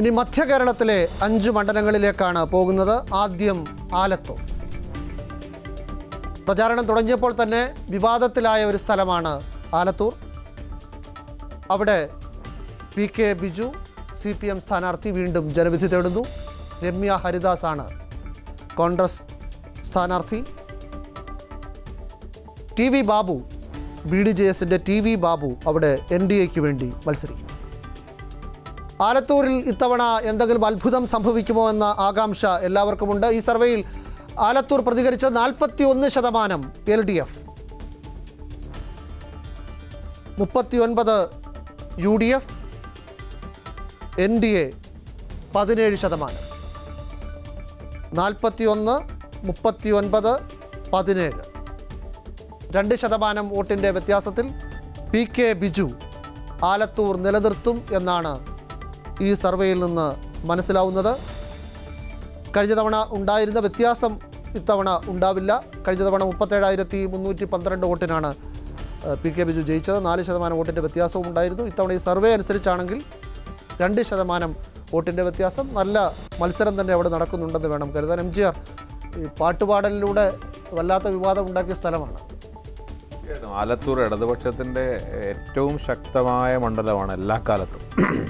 ഇനി മധ്യ കേരളത്തിലെ അഞ്ച് മണ്ഡലങ്ങളിലേക്കാണ് പോകുന്നത് ആദ്യം ആലത്തൂർ പ്രചാരണം തുടങ്ങിയപ്പോൾ തന്നെ വിവാദത്തിലായ ഒരു സ്ഥലമാണ് ആലത്തൂർ അവിടെ P K Biju C P M സ്ഥാനാർത്ഥി വീണ്ടും ജനവിധി തേടുന്നു രമ്യ ഹരിദാസാണ് കോൺഗ്രസ് സ്ഥാനാർത്ഥി T V Babu B D J എസിൻ്റെ ടി വി ബാബു അവിടെ എൻ ഡി എക്ക് വേണ്ടി മത്സരിക്കും ആലത്തൂരിൽ ഇത്തവണ എന്തെങ്കിലും അത്ഭുതം സംഭവിക്കുമോ എന്ന ആകാംക്ഷ എല്ലാവർക്കുമുണ്ട് ഈ സർവേയിൽ ആലത്തൂർ പ്രതികരിച്ച നാൽപ്പത്തി ഒന്ന് ശതമാനം എൽ ഡി എഫ് മുപ്പത്തി ഒൻപത് U D F N D A പതിനേഴ് ശതമാനം നാൽപ്പത്തി ഒന്ന് മുപ്പത്തി ഒൻപത് പതിനേഴ് രണ്ട് ശതമാനം വോട്ടിൻ്റെ വ്യത്യാസത്തിൽ പി കെ ബിജു ആലത്തൂർ നിലനിർത്തും എന്നാണ് ഈ സർവേയിൽ നിന്ന് മനസ്സിലാവുന്നത് കഴിഞ്ഞ തവണ ഉണ്ടായിരുന്ന വ്യത്യാസം ഇത്തവണ ഉണ്ടാവില്ല കഴിഞ്ഞ തവണ മുപ്പത്തേഴായിരത്തി മുന്നൂറ്റി പന്ത്രണ്ട് വോട്ടിനാണ് ഏഹ്, പി കെ ബിജു ജയിച്ചത് നാല് ശതമാനം വോട്ടിൻ്റെ വ്യത്യാസവും ഉണ്ടായിരുന്നു ഇത്തവണ ഈ സർവേ അനുസരിച്ചാണെങ്കിൽ രണ്ട് ശതമാനം വോട്ടിൻ്റെ വ്യത്യാസം നല്ല മത്സരം തന്നെ അവിടെ നടക്കുന്നുണ്ടെന്ന് വേണം കരുതാൻ എം ജി ആർ ഈ പാട്ടുപാടലിലൂടെ വല്ലാത്ത വിവാദം ഉണ്ടാക്കിയ സ്ഥലമാണ് തീർച്ചയായിട്ടും. ആലത്തൂർ ഇടതുപക്ഷത്തിൻ്റെ ഏറ്റവും ശക്തമായ മണ്ഡലമാണ് എല്ലാ കാലത്തും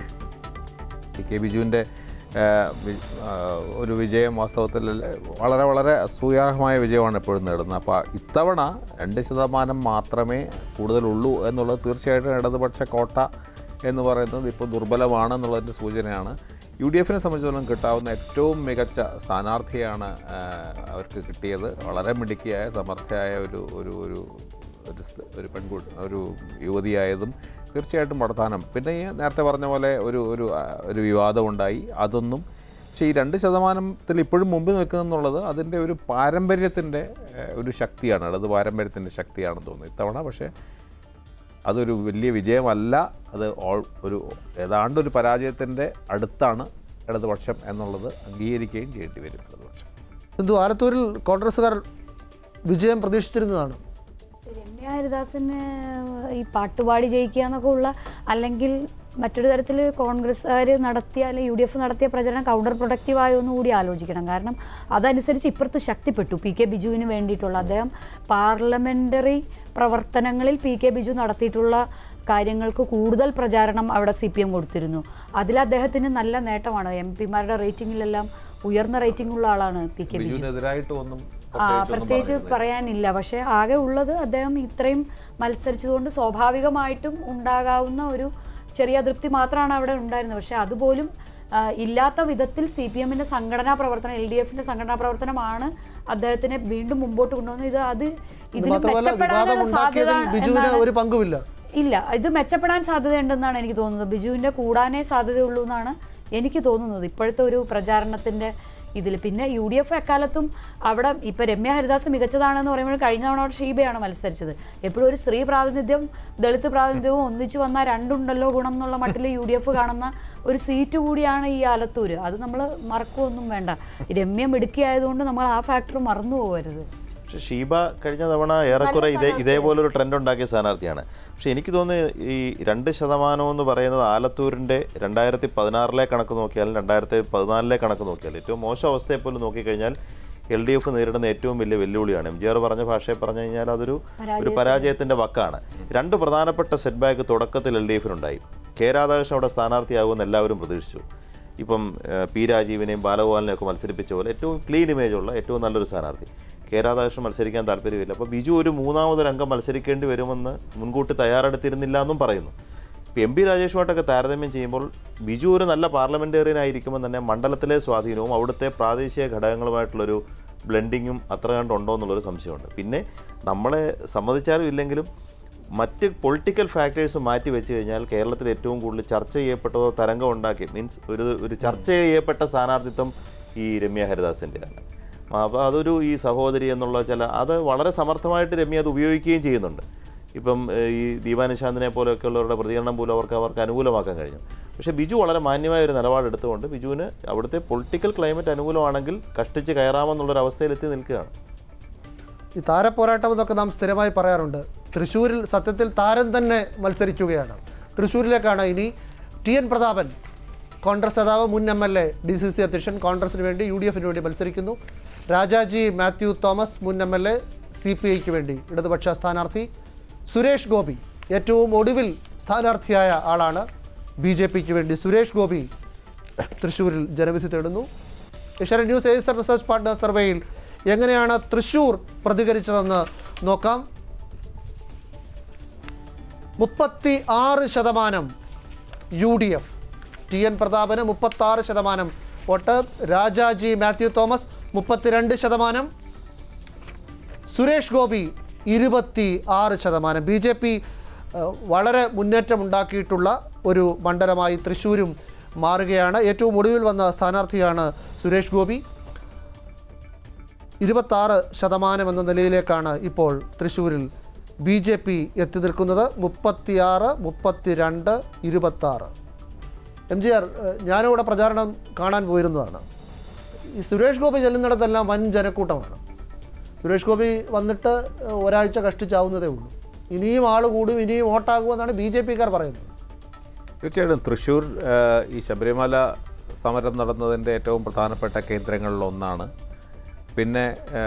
പി കെ ബിജുവിൻ്റെ ആ, വി- ആ, ഒരു വിജയം വാസ്തവത്തിൽ വളരെ വളരെ അസൂയാർഹമായ വിജയമാണ് എപ്പോഴും നേടുന്നത് അപ്പോൾ ഇത്തവണ രണ്ട് ശതമാനം മാത്രമേ കൂടുതലുള്ളൂ എന്നുള്ളത് തീർച്ചയായിട്ടും ഇടതുപക്ഷ കോട്ട എന്ന് പറയുന്നത് ഇപ്പോൾ ദുർബലമാണെന്നുള്ളതിൻ്റെ സൂചനയാണ് യു ഡി എഫിനെ സംബന്ധിച്ചിടത്തോളം കിട്ടാവുന്ന ഏറ്റവും മികച്ച സ്ഥാനാർത്ഥിയാണ് ആ, അവർക്ക് കിട്ടിയത് വളരെ മിടുക്കിയായ സമർത്ഥയായ ഒരു ഒരു ഒരു ഒരു സ്- ഒരു പെൺകുട്ടി ഒരു യുവതിയായതും തീർച്ചയായിട്ടും വർദ്ധാനം പിന്നെ ഈ നേരത്തെ പറഞ്ഞ പോലെ ഒരു ഒരു ആ, ഒരു വിവാദം ഉണ്ടായി അതൊന്നും പക്ഷേ ഈ രണ്ട് ശതമാനത്തിൽ ഇപ്പോഴും മുമ്പിൽ നിൽക്കുന്നുള്ളത് അതിൻ്റെ ഒരു പാരമ്പര്യത്തിൻ്റെ ഏഹ്, ഒരു ശക്തിയാണ് അത് പാരമ്പര്യത്തിൻ്റെ ശക്തിയാണെന്ന് തോന്നുന്നു ഇത്തവണ പക്ഷേ അതൊരു വലിയ വിജയമല്ല അത് ഓൾ ഒരു ഏതാണ്ട് ഒരു പരാജയത്തിൻ്റെ അടുത്താണ് ഇടതുപക്ഷം എന്നുള്ളത് അംഗീകരിക്കുകയും ചെയ്യേണ്ടി വരും ഇടതുപക്ഷം സിന്ധു ആലത്തൂരിൽ കോൺഗ്രസ്സുകാർ വിജയം പ്രതീക്ഷിച്ചിരുന്നതാണ് രമ്യ ഹരിദാസിന് ഈ പാട്ടുപാടി ജയിക്കുക എന്നൊക്കെ ഉള്ള അല്ലെങ്കിൽ മറ്റൊരു തരത്തിൽ കോൺഗ്രസ്സുകാർ നടത്തിയ അല്ലെങ്കിൽ യു ഡി എഫ് നടത്തിയ പ്രചരണം കൗണ്ടർ പ്രൊഡക്റ്റീവ് ആയോ എന്ന് കൂടി ആലോചിക്കണം കാരണം അതനുസരിച്ച് ഇപ്പുറത്ത് ശക്തിപ്പെട്ടു പി കെ ബിജുവിന് വേണ്ടിയിട്ടുള്ള അദ്ദേഹം പാർലമെൻ്ററി പ്രവർത്തനങ്ങളിൽ പി കെ ബിജു നടത്തിയിട്ടുള്ള കാര്യങ്ങൾക്ക് കൂടുതൽ പ്രചാരണം അവിടെ സി പി എം കൊടുത്തിരുന്നു അതിൽ അദ്ദേഹത്തിന് നല്ല നേട്ടമാണ് എം പിമാരുടെ റേറ്റിംഗിലെല്ലാം ഉയർന്ന റേറ്റിംഗ് ഉള്ള ആളാണ് പി കെ ബിജു ബിജുവിനെതിരായിട്ട് ഒന്നും ആ പ്രത്യേകിച്ചൊന്നും പ്രത്യേകിച്ച് പറയുന്നില്ല. പറയാനില്ല പക്ഷെ ആകെ ഉള്ളത് അദ്ദേഹം ഇത്രയും മത്സരിച്ചതുകൊണ്ട് സ്വാഭാവികമായിട്ടും ഉണ്ടാകാവുന്ന ഒരു ചെറിയ അതൃപ്തി മാത്രമാണ് അവിടെ ഉണ്ടായിരുന്നത് പക്ഷെ അതുപോലും ആ, ഇല്ലാത്ത വിധത്തിൽ സി പി എമ്മിന്റെ സംഘടനാ പ്രവർത്തനം എൽ ഡി എഫിന്റെ സംഘടനാ പ്രവർത്തനമാണ് അദ്ദേഹത്തിനെ വീണ്ടും മുമ്പോട്ട് കൊണ്ടുവന്നത് ഇത് അത് ഇത് ഇതിൽ മാത്രമല്ല വിവാദം മെച്ചപ്പെടാനുള്ള സാധ്യത ഉണ്ടാക്കിയതിൽ ബിജുവിന് എന്നാണ് ഒരു പങ്കുമില്ല ഇല്ല ഇത് മെച്ചപ്പെടാൻ സാധ്യതയുണ്ടെന്നാണ് എനിക്ക് തോന്നുന്നത് ബിജുവിന്റെ കൂടാനേ സാധ്യതയുള്ളൂ എന്നാണ് എനിക്ക് തോന്നുന്നത് ഇപ്പോഴത്തെ ഒരു പ്രചാരണത്തിന്റെ ഇതിൽ പിന്നെ യു ഡി എഫ് എക്കാലത്തും അവിടെ ഇപ്പൊ രമ്യ ഹരിദാസ് മികച്ചതാണെന്ന് പറയുമ്പോൾ കഴിഞ്ഞ തവണ അവിടെ ഷീബയാണ് മത്സരിച്ചത് എപ്പോഴും ഒരു സ്ത്രീ പ്രാതിനിധ്യം ദളിത് പ്രാതിനിധ്യവും ഒന്നിച്ചു വന്നാൽ രണ്ടുണ്ടല്ലോ ഗുണം എന്നുള്ള മട്ടിൽ യു ഡി എഫ് കാണുന്ന ഒരു സീറ്റ് കൂടിയാണ് ഈ ആലത്തൂര് അത് നമ്മൾ മറക്കുകയൊന്നും വേണ്ട രമ്യ മിടുക്കിയായതുകൊണ്ട് നമ്മൾ ആ ഫാക്ടർ മറന്നു പോകരുത് പക്ഷെ ഷീബ കഴിഞ്ഞ തവണ ഏറെക്കുറെ ഇതേ ഇതേപോലൊരു ട്രെൻഡ് ഉണ്ടാക്കിയ സ്ഥാനാർത്ഥിയാണ് പക്ഷെ എനിക്ക് തോന്നുന്നു ഈ രണ്ട് ശതമാനം എന്ന് പറയുന്നത് ആലത്തൂരിൻ്റെ രണ്ടായിരത്തി പതിനാറിലെ കണക്ക് നോക്കിയാലും രണ്ടായിരത്തി പതിനാലിലെ കണക്ക് നോക്കിയാലും ഏറ്റവും മോശം അവസ്ഥയെ പോലും നോക്കിക്കഴിഞ്ഞാൽ എൽ ഡി എഫ് നേരിടുന്ന ഏറ്റവും വലിയ വെല്ലുവിളിയാണ് എം ജി ആർ പറഞ്ഞ ഭാഷയെ പറഞ്ഞു കഴിഞ്ഞാൽ അതൊരു ഒരു പരാജയത്തിന്റെ വക്കാണ് രണ്ട് പ്രധാനപ്പെട്ട സെറ്റ് ബാക്ക് തുടക്കത്തിൽ എൽ ഡി എഫിനുണ്ടായി കെ രാധാകൃഷ്ണൻ അവിടെ സ്ഥാനാർത്ഥിയാകുമെന്ന് എല്ലാവരും പ്രതീക്ഷിച്ചു ഇപ്പം ഏഹ്, പി രാജീവിനെയും ബാലഗോപാലിനെയും ഒക്കെ മത്സരിപ്പിച്ച പോലെ ഏറ്റവും ക്ലീൻ ഇമേജുള്ള ഏറ്റവും നല്ലൊരു സ്ഥാനാർത്ഥി കെ രാധാകൃഷ്ണൻ മത്സരിക്കാൻ താല്പര്യമില്ല അപ്പോൾ ബിജു ഒരു മൂന്നാമതൊരു അംഗം മത്സരിക്കേണ്ടി വരുമെന്ന് മുൻകൂട്ടി തയ്യാറെടുത്തിരുന്നില്ല എന്നും പറയുന്നു ഇപ്പോൾ എം പി രാജേഷുമായിട്ടൊക്കെ താരതമ്യം ചെയ്യുമ്പോൾ ബിജു ഒരു നല്ല പാർലമെൻറ്റേറിയൻ ആയിരിക്കുമ്പോൾ തന്നെ മണ്ഡലത്തിലെ സ്വാധീനവും അവിടുത്തെ പ്രാദേശിക ഘടകങ്ങളുമായിട്ടുള്ളൊരു ബ്ലെൻഡിങ്ങും അത്ര കണ്ടുണ്ടോ എന്നുള്ളൊരു സംശയമുണ്ട് പിന്നെ നമ്മളെ സമ്മതിച്ചാലും ഇല്ലെങ്കിലും മറ്റ് പൊളിറ്റിക്കൽ ഫാക്ടേഴ്സ് മാറ്റി വെച്ച് കഴിഞ്ഞാൽ കേരളത്തിൽ ഏറ്റവും കൂടുതൽ ചർച്ച ചെയ്യപ്പെട്ടതോ തരംഗം ഉണ്ടാക്കി മീൻസ് ഒരു ഒരു ചർച്ച ചെയ്യപ്പെട്ട സ്ഥാനാർത്ഥിത്വം ഈ രമ്യ ഹരിദാസിൻ്റെയാണ് അപ്പോൾ അതൊരു ഈ സഹോദരി എന്നുള്ള ചില അത് വളരെ സമർത്ഥമായിട്ട് രമ്യ അത് ഉപയോഗിക്കുകയും ചെയ്യുന്നുണ്ട് ഇപ്പം ഏഹ്, ഈ ദീപാനിശാന്തിനെ പോലെയൊക്കെ ഉള്ളവരുടെ പ്രതികരണം പോലും അവർക്ക് അവർക്ക് അനുകൂലമാക്കാൻ കഴിഞ്ഞു പക്ഷേ ബിജു വളരെ മാന്യമായ ഒരു നിലപാടെടുത്തുകൊണ്ട് ബിജുവിന് അവിടുത്തെ പൊളിറ്റിക്കൽ ക്ലൈമറ്റ് അനുകൂലമാണെങ്കിൽ കഷ്ടിച്ച് കയറാമെന്നുള്ളൊരു അവസ്ഥയിലെത്തി നിൽക്കുകയാണ് ഈ താരപ്പോരാട്ടം എന്നൊക്കെ നാം സ്ഥിരമായി പറയാറുണ്ട് തൃശ്ശൂരിൽ സത്യത്തിൽ താരം തന്നെ മത്സരിക്കുകയാണ് തൃശ്ശൂരിലേക്കാണ് ഇനി ടി എൻ പ്രതാപൻ കോൺഗ്രസ് നേതാവ് മുൻ M L A D C C അധ്യക്ഷൻ കോൺഗ്രസിന് വേണ്ടി യു ഡി എഫിന് വേണ്ടി മത്സരിക്കുന്നു രാജാജി മാത്യു തോമസ് മുൻ M L A C P ഐക്ക് വേണ്ടി ഇടതുപക്ഷ സ്ഥാനാർത്ഥി സുരേഷ് ഗോപി ഏറ്റവും ഒടുവിൽ സ്ഥാനാർത്ഥിയായ ആളാണ് ബി ജെ പിക്ക് വേണ്ടി സുരേഷ് ഗോപി തൃശ്ശൂരിൽ ജനവിധി തേടുന്നു Asianet news Acer research partner സർവേയിൽ എങ്ങനെയാണ് തൃശ്ശൂർ പ്രതികരിച്ചതെന്ന് നോക്കാം മുപ്പത്തി ആറ് ശതമാനം U D F T N പ്രതാപന് മുപ്പത്തി ആറ് ശതമാനം വോട്ട് രാജാജി മാത്യു തോമസ് മുപ്പത്തിരണ്ട് ശതമാനം സുരേഷ് ഗോപി ഇരുപത്തി ആറ് ശതമാനം ബി ജെ പി വളരെ മുന്നേറ്റമുണ്ടാക്കിയിട്ടുള്ള ഒരു മണ്ഡലമായി തൃശ്ശൂരും മാറുകയാണ് ഏറ്റവും ഒടുവിൽ വന്ന സ്ഥാനാർത്ഥിയാണ് സുരേഷ് ഗോപി ഇരുപത്താറ് ശതമാനം എന്ന നിലയിലേക്കാണ് ഇപ്പോൾ തൃശ്ശൂരിൽ ബി ജെ പി എത്തി നിൽക്കുന്നത് മുപ്പത്തിയാറ് മുപ്പത്തിരണ്ട് ഇരുപത്താറ് എം ജി ആർ ഞാനിവിടെ പ്രചാരണം കാണാൻ പോയിരുന്നതാണ് ഈ സുരേഷ് ഗോപി ചെല്ലുന്നിടത്തെല്ലാം വൻ ജനക്കൂട്ടമാണ് സുരേഷ് ഗോപി വന്നിട്ട് ഏഹ്, ഒരാഴ്ച കഷ്ടിച്ചാവുന്നതേ ഉള്ളൂ ഇനിയും ആൾ കൂടും ഇനിയും വോട്ടാകുമെന്നാണ് ബി ജെ പിക്കാർ പറയുന്നത് തീർച്ചയായിട്ടും തൃശ്ശൂർ ആ, ഈ ശബരിമല സമരം നടന്നതിൻ്റെ ഏറ്റവും പ്രധാനപ്പെട്ട കേന്ദ്രങ്ങളിൽ ഒന്നാണ് പിന്നെ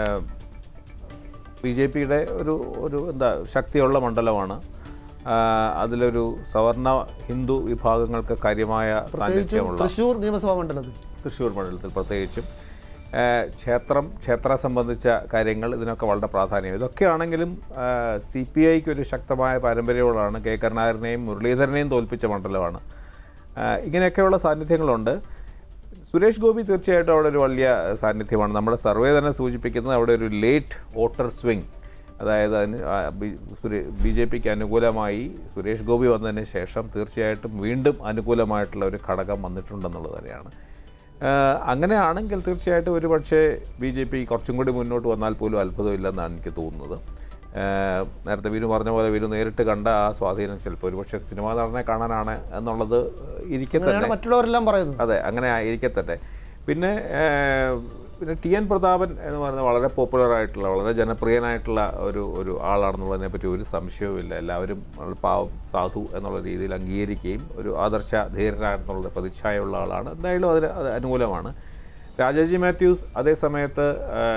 ബി ജെ പിയുടെ ഒരു ഒരു എന്താ ശക്തിയുള്ള മണ്ഡലമാണ് ആ, അതിലൊരു സവർണ ഹിന്ദു വിഭാഗങ്ങൾക്ക് കാര്യമായ പ്രത്യേകിച്ചും സാന്നിധ്യമുള്ള തൃശ്ശൂർ നിയമസഭാ മണ്ഡലത്തിൽ തൃശ്ശൂർ മണ്ഡലത്തിൽ പ്രത്യേകിച്ചും ഏഹ്, ക്ഷേത്രം ക്ഷേത്ര സംബന്ധിച്ച കാര്യങ്ങൾ ഇതിനൊക്കെ വളരെ പ്രാധാന്യം ഇതൊക്കെയാണെങ്കിലും സി പി ഐക്ക് ഒരു ശക്തമായ പാരമ്പര്യമുള്ളതാണ് കെ കരുണാകരനെയും മുരളീധരനെയും തോൽപ്പിച്ച മണ്ഡലമാണ് ഏഹ്, ഇങ്ങനെയൊക്കെയുള്ള സാന്നിധ്യങ്ങളുണ്ട് സുരേഷ് ഗോപി തീർച്ചയായിട്ടും അവിടെ ഒരു വലിയ സാന്നിധ്യമാണ് നമ്മുടെ സർവേ തന്നെ സൂചിപ്പിക്കുന്നത് അവിടെ ഒരു ലേറ്റ് വോട്ടർ സ്വിങ് അതായത് അതിന് ആ ബി- സുരേ ബി ജെ പിക്ക് അനുകൂലമായി സുരേഷ് ഗോപി വന്നതിന് ശേഷം തീർച്ചയായിട്ടും വീണ്ടും അനുകൂലമായിട്ടുള്ള ഒരു ഘടകം വന്നിട്ടുണ്ടെന്നുള്ളത് തന്നെയാണ് ആഹ് അങ്ങനെയാണെങ്കിൽ തീർച്ചയായിട്ടും ഒരു പക്ഷേ ബി ജെ പി കുറച്ചും കൂടി മുന്നോട്ട് വന്നാൽ പോലും അത്ഭുതമില്ലെന്നാണ് എനിക്ക് തോന്നുന്നത് ആഹ് നേരത്തെ വീരു പറഞ്ഞ പോലെ വീരു നേരിട്ട് കണ്ട ആ സ്വാധീനം ചിലപ്പോൾ ഒരുപക്ഷെ സിനിമാ നടനെ കാണാനാണ് എന്നുള്ളത് ഇരിക്കെ തന്നെ അങ്ങനെയാണ് മറ്റുള്ളവരെല്ലാം പറയുന്നത് അതെ അങ്ങനെ ആയിരിക്കത്തട്ടെ പിന്നെ ഏഹ്, പിന്നെ ടി എൻ പ്രതാപൻ എന്ന് പറയുന്നത് വളരെ പോപ്പുലർ ആയിട്ടുള്ള വളരെ ജനപ്രിയനായിട്ടുള്ള ഒരു ഒരു ആളാണെന്നുള്ളതിനെ പറ്റി ഒരു സംശയവുമില്ല എല്ലാവരും വളരെ പാവം സാധു എന്നുള്ള രീതിയിൽ അംഗീകരിക്കുകയും ഒരു ആദർശ ധീരനാണെന്നുള്ള പ്രതിച്ഛായുള്ള ആളാണ് എന്തായാലും അതിന് അത് അനുകൂലമാണ് രാജാജി മാത്യൂസ് അതേ സമയത്ത്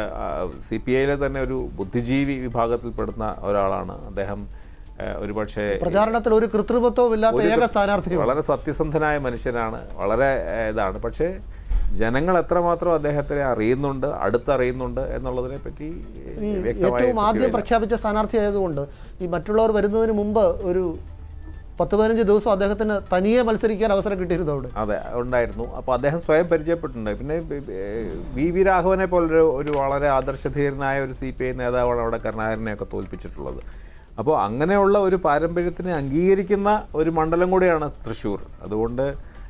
സി പി ഐയിലെ തന്നെ ഒരു ബുദ്ധിജീവി വിഭാഗത്തിൽപ്പെടുന്ന ഒരാളാണ് അദ്ദേഹം ഏഹ്, ഒരുപക്ഷെ പ്രചാരണത്തിൽ ഒരു കൃത്രിമത്വവും ഇല്ലാത്ത ഏക സ്ഥാനാർത്ഥിയും വളരെ സത്യസന്ധനായ മനുഷ്യനാണ് വളരെ ഏഹ്, ഇതാണ് പക്ഷേ ജനങ്ങൾ എത്രമാത്രം അദ്ദേഹത്തെ അറിയുന്നുണ്ട് അടുത്തറിയുന്നുണ്ട് എന്നുള്ളതിനെ പറ്റി ഈ വ്യക്തമായ ഏറ്റവും ആദ്യം പട്ടികയില്ല. പ്രഖ്യാപിച്ച സ്ഥാനാർത്ഥി ആയതുകൊണ്ട് ഈ മറ്റുള്ളവർ വരുന്നതിന് മുമ്പ് ഒരു പത്ത് പതിനഞ്ച് ദിവസം അദ്ദേഹത്തിന് തനിയെ മത്സരിക്കാൻ അവസരം കിട്ടിയിരുന്നു അവിടെ അതെ ഉണ്ടായിരുന്നു അപ്പോൾ അദ്ദേഹം സ്വയം പരിചയപ്പെട്ടിട്ടുണ്ട് പിന്നെ ബി- ബി- വി വി രാഘവനെ പോലൊരു ഒരു വളരെ ആദർശധീരനായ ഒരു സി പി ഐ നേതാവാണ് അവിടെ കരുണാകരനെയൊക്കെ തോൽപ്പിച്ചിട്ടുള്ളത് അപ്പോൾ അങ്ങനെയുള്ള ഒരു പാരമ്പര്യത്തിനെ അംഗീകരിക്കുന്ന ഒരു മണ്ഡലം കൂടിയാണ് തൃശ്ശൂർ അതുകൊണ്ട്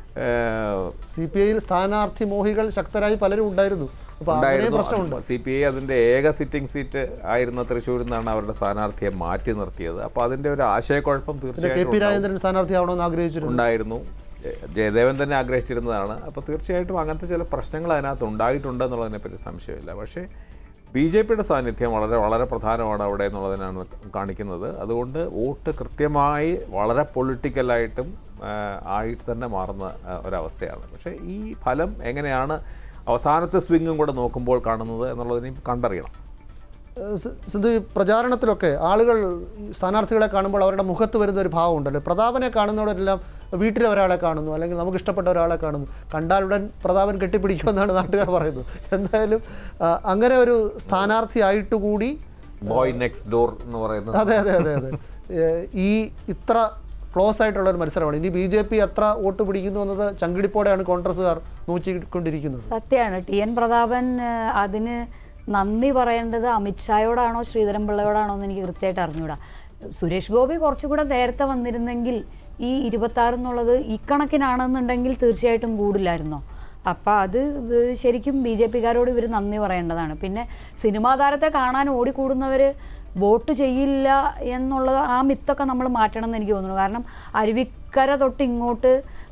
ഏഹ്, സി പി ഐയിൽ സ്ഥാനാർത്ഥി മോഹികൾ ശക്തരായി പലരും ഉണ്ടായിരുന്നു അപ്പോൾ അങ്ങനെയും പ്രശ്നമുണ്ട് സി പി ഐ അതിൻ്റെ ഏക സിറ്റിംഗ് സീറ്റ് ആയിരുന്ന തൃശ്ശൂരിൽ നിന്നാണ് അവരുടെ സ്ഥാനാർത്ഥിയെ മാറ്റി നിർത്തിയത് അപ്പോൾ അതിൻ്റെ ഒരു ആശയക്കുഴപ്പം കെ തീർച്ചയായിട്ടും പി ഉണ്ടാവും. രാജേന്ദ്രൻ സ്ഥാനാർത്ഥിയാവണമെന്ന് ആഗ്രഹിച്ചിരുന്നു ഉണ്ടായിരുന്നു ജയ- ജയദേവൻ തന്നെ ആഗ്രഹിച്ചിരുന്നതാണ് അപ്പോൾ തീർച്ചയായിട്ടും അങ്ങനത്തെ ചില പ്രശ്നങ്ങൾ അതിനകത്ത് ഉണ്ടായിട്ടുണ്ട് എന്നുള്ളതിനെ പറ്റി സംശയമില്ല പക്ഷേ ബി ജെ പിയുടെ സാന്നിധ്യം വളരെ വളരെ പ്രധാനമാണ് അവിടെ എന്നുള്ളതിനാണ് കാണിക്കുന്നത് അതുകൊണ്ട് വോട്ട് കൃത്യമായി വളരെ പൊളിറ്റിക്കലായിട്ടും ആ, ആയിട്ട് തന്നെ മാറുന്ന ആ, ഒരവസ്ഥയാണ് പക്ഷേ ഈ ഫലം എങ്ങനെയാണ് അവസാനത്തെ സ്വിങ്ങും കൂടെ നോക്കുമ്പോൾ കാണുന്നത് എന്നുള്ളതിനെ കണ്ടറിയണം ഏഹ് സി- സിന്ധു ഈ പ്രചാരണത്തിലൊക്കെ ആളുകൾ ഈ സ്ഥാനാർത്ഥികളെ കാണുമ്പോൾ അവരുടെ മുഖത്ത് വരുന്ന ഒരു ഭാവം ഉണ്ടല്ലോ പ്രതാപനെ കാണുന്നവരെല്ലാം വീട്ടിലെ ഒരാളെ കാണുന്നു അല്ലെങ്കിൽ നമുക്ക് ഇഷ്ടപ്പെട്ട ഒരാളെ കാണുന്നു കണ്ടാലുടൻ പ്രതാപൻ കെട്ടിപ്പിടിക്കുമെന്നാണ് നാട്ടുകാർ പറയുന്നത് എന്തായാലും ആ, അങ്ങനെ ഒരു സ്ഥാനാർത്ഥിയായിട്ട് കൂടി ബോയ് നെക്സ്റ്റ് ഡോർ എന്ന് പറയുന്നത് അതെ അതെ അതെ അതെ ഏഹ് ഈ ഇത്ര ക്ലോസ് ആയിട്ടുള്ള ഒരു മത്സരമാണ് ഇനി ബി ജെ പി എത്ര വോട്ട് പിടിക്കുന്നു എന്നത് ചങ്കിടിപ്പോടെയാണ് കോൺഗ്രസ്സുകാർ നോക്കിക്കൊണ്ടിരിക്കുന്നത് സത്യമാണ് ടി എൻ പ്രതാപൻ ആ, അതിന് നന്ദി പറയേണ്ടത് അമിത്ഷായോടാണോ ശ്രീധരൻപിള്ളയോടാണോ എന്ന് എനിക്ക് കൃത്യമായിട്ട് അറിഞ്ഞൂടാ സുരേഷ് ഗോപി കുറച്ചുകൂടെ നേരത്തെ വന്നിരുന്നെങ്കിൽ ഈ ഇരുപത്താറ് എന്നുള്ളത് ഇക്കണക്കിനാണെന്നുണ്ടെങ്കിൽ തീർച്ചയായിട്ടും കൂടില്ലായിരുന്നോ അപ്പം അത് വ് ശരിക്കും ബി ജെ പിക്കാരോട് ഇവർ നന്ദി പറയേണ്ടതാണ് പിന്നെ സിനിമാ താരത്തെ കാണാൻ ഓടിക്കൂടുന്നവർ വോട്ട് ചെയ്യില്ല എന്നുള്ളത് ആ മിത്തൊക്കെ നമ്മൾ മാറ്റണം എന്ന് എനിക്ക് തോന്നുന്നു കാരണം അരുവിക്കര തൊട്ട് ഇങ്ങോട്ട്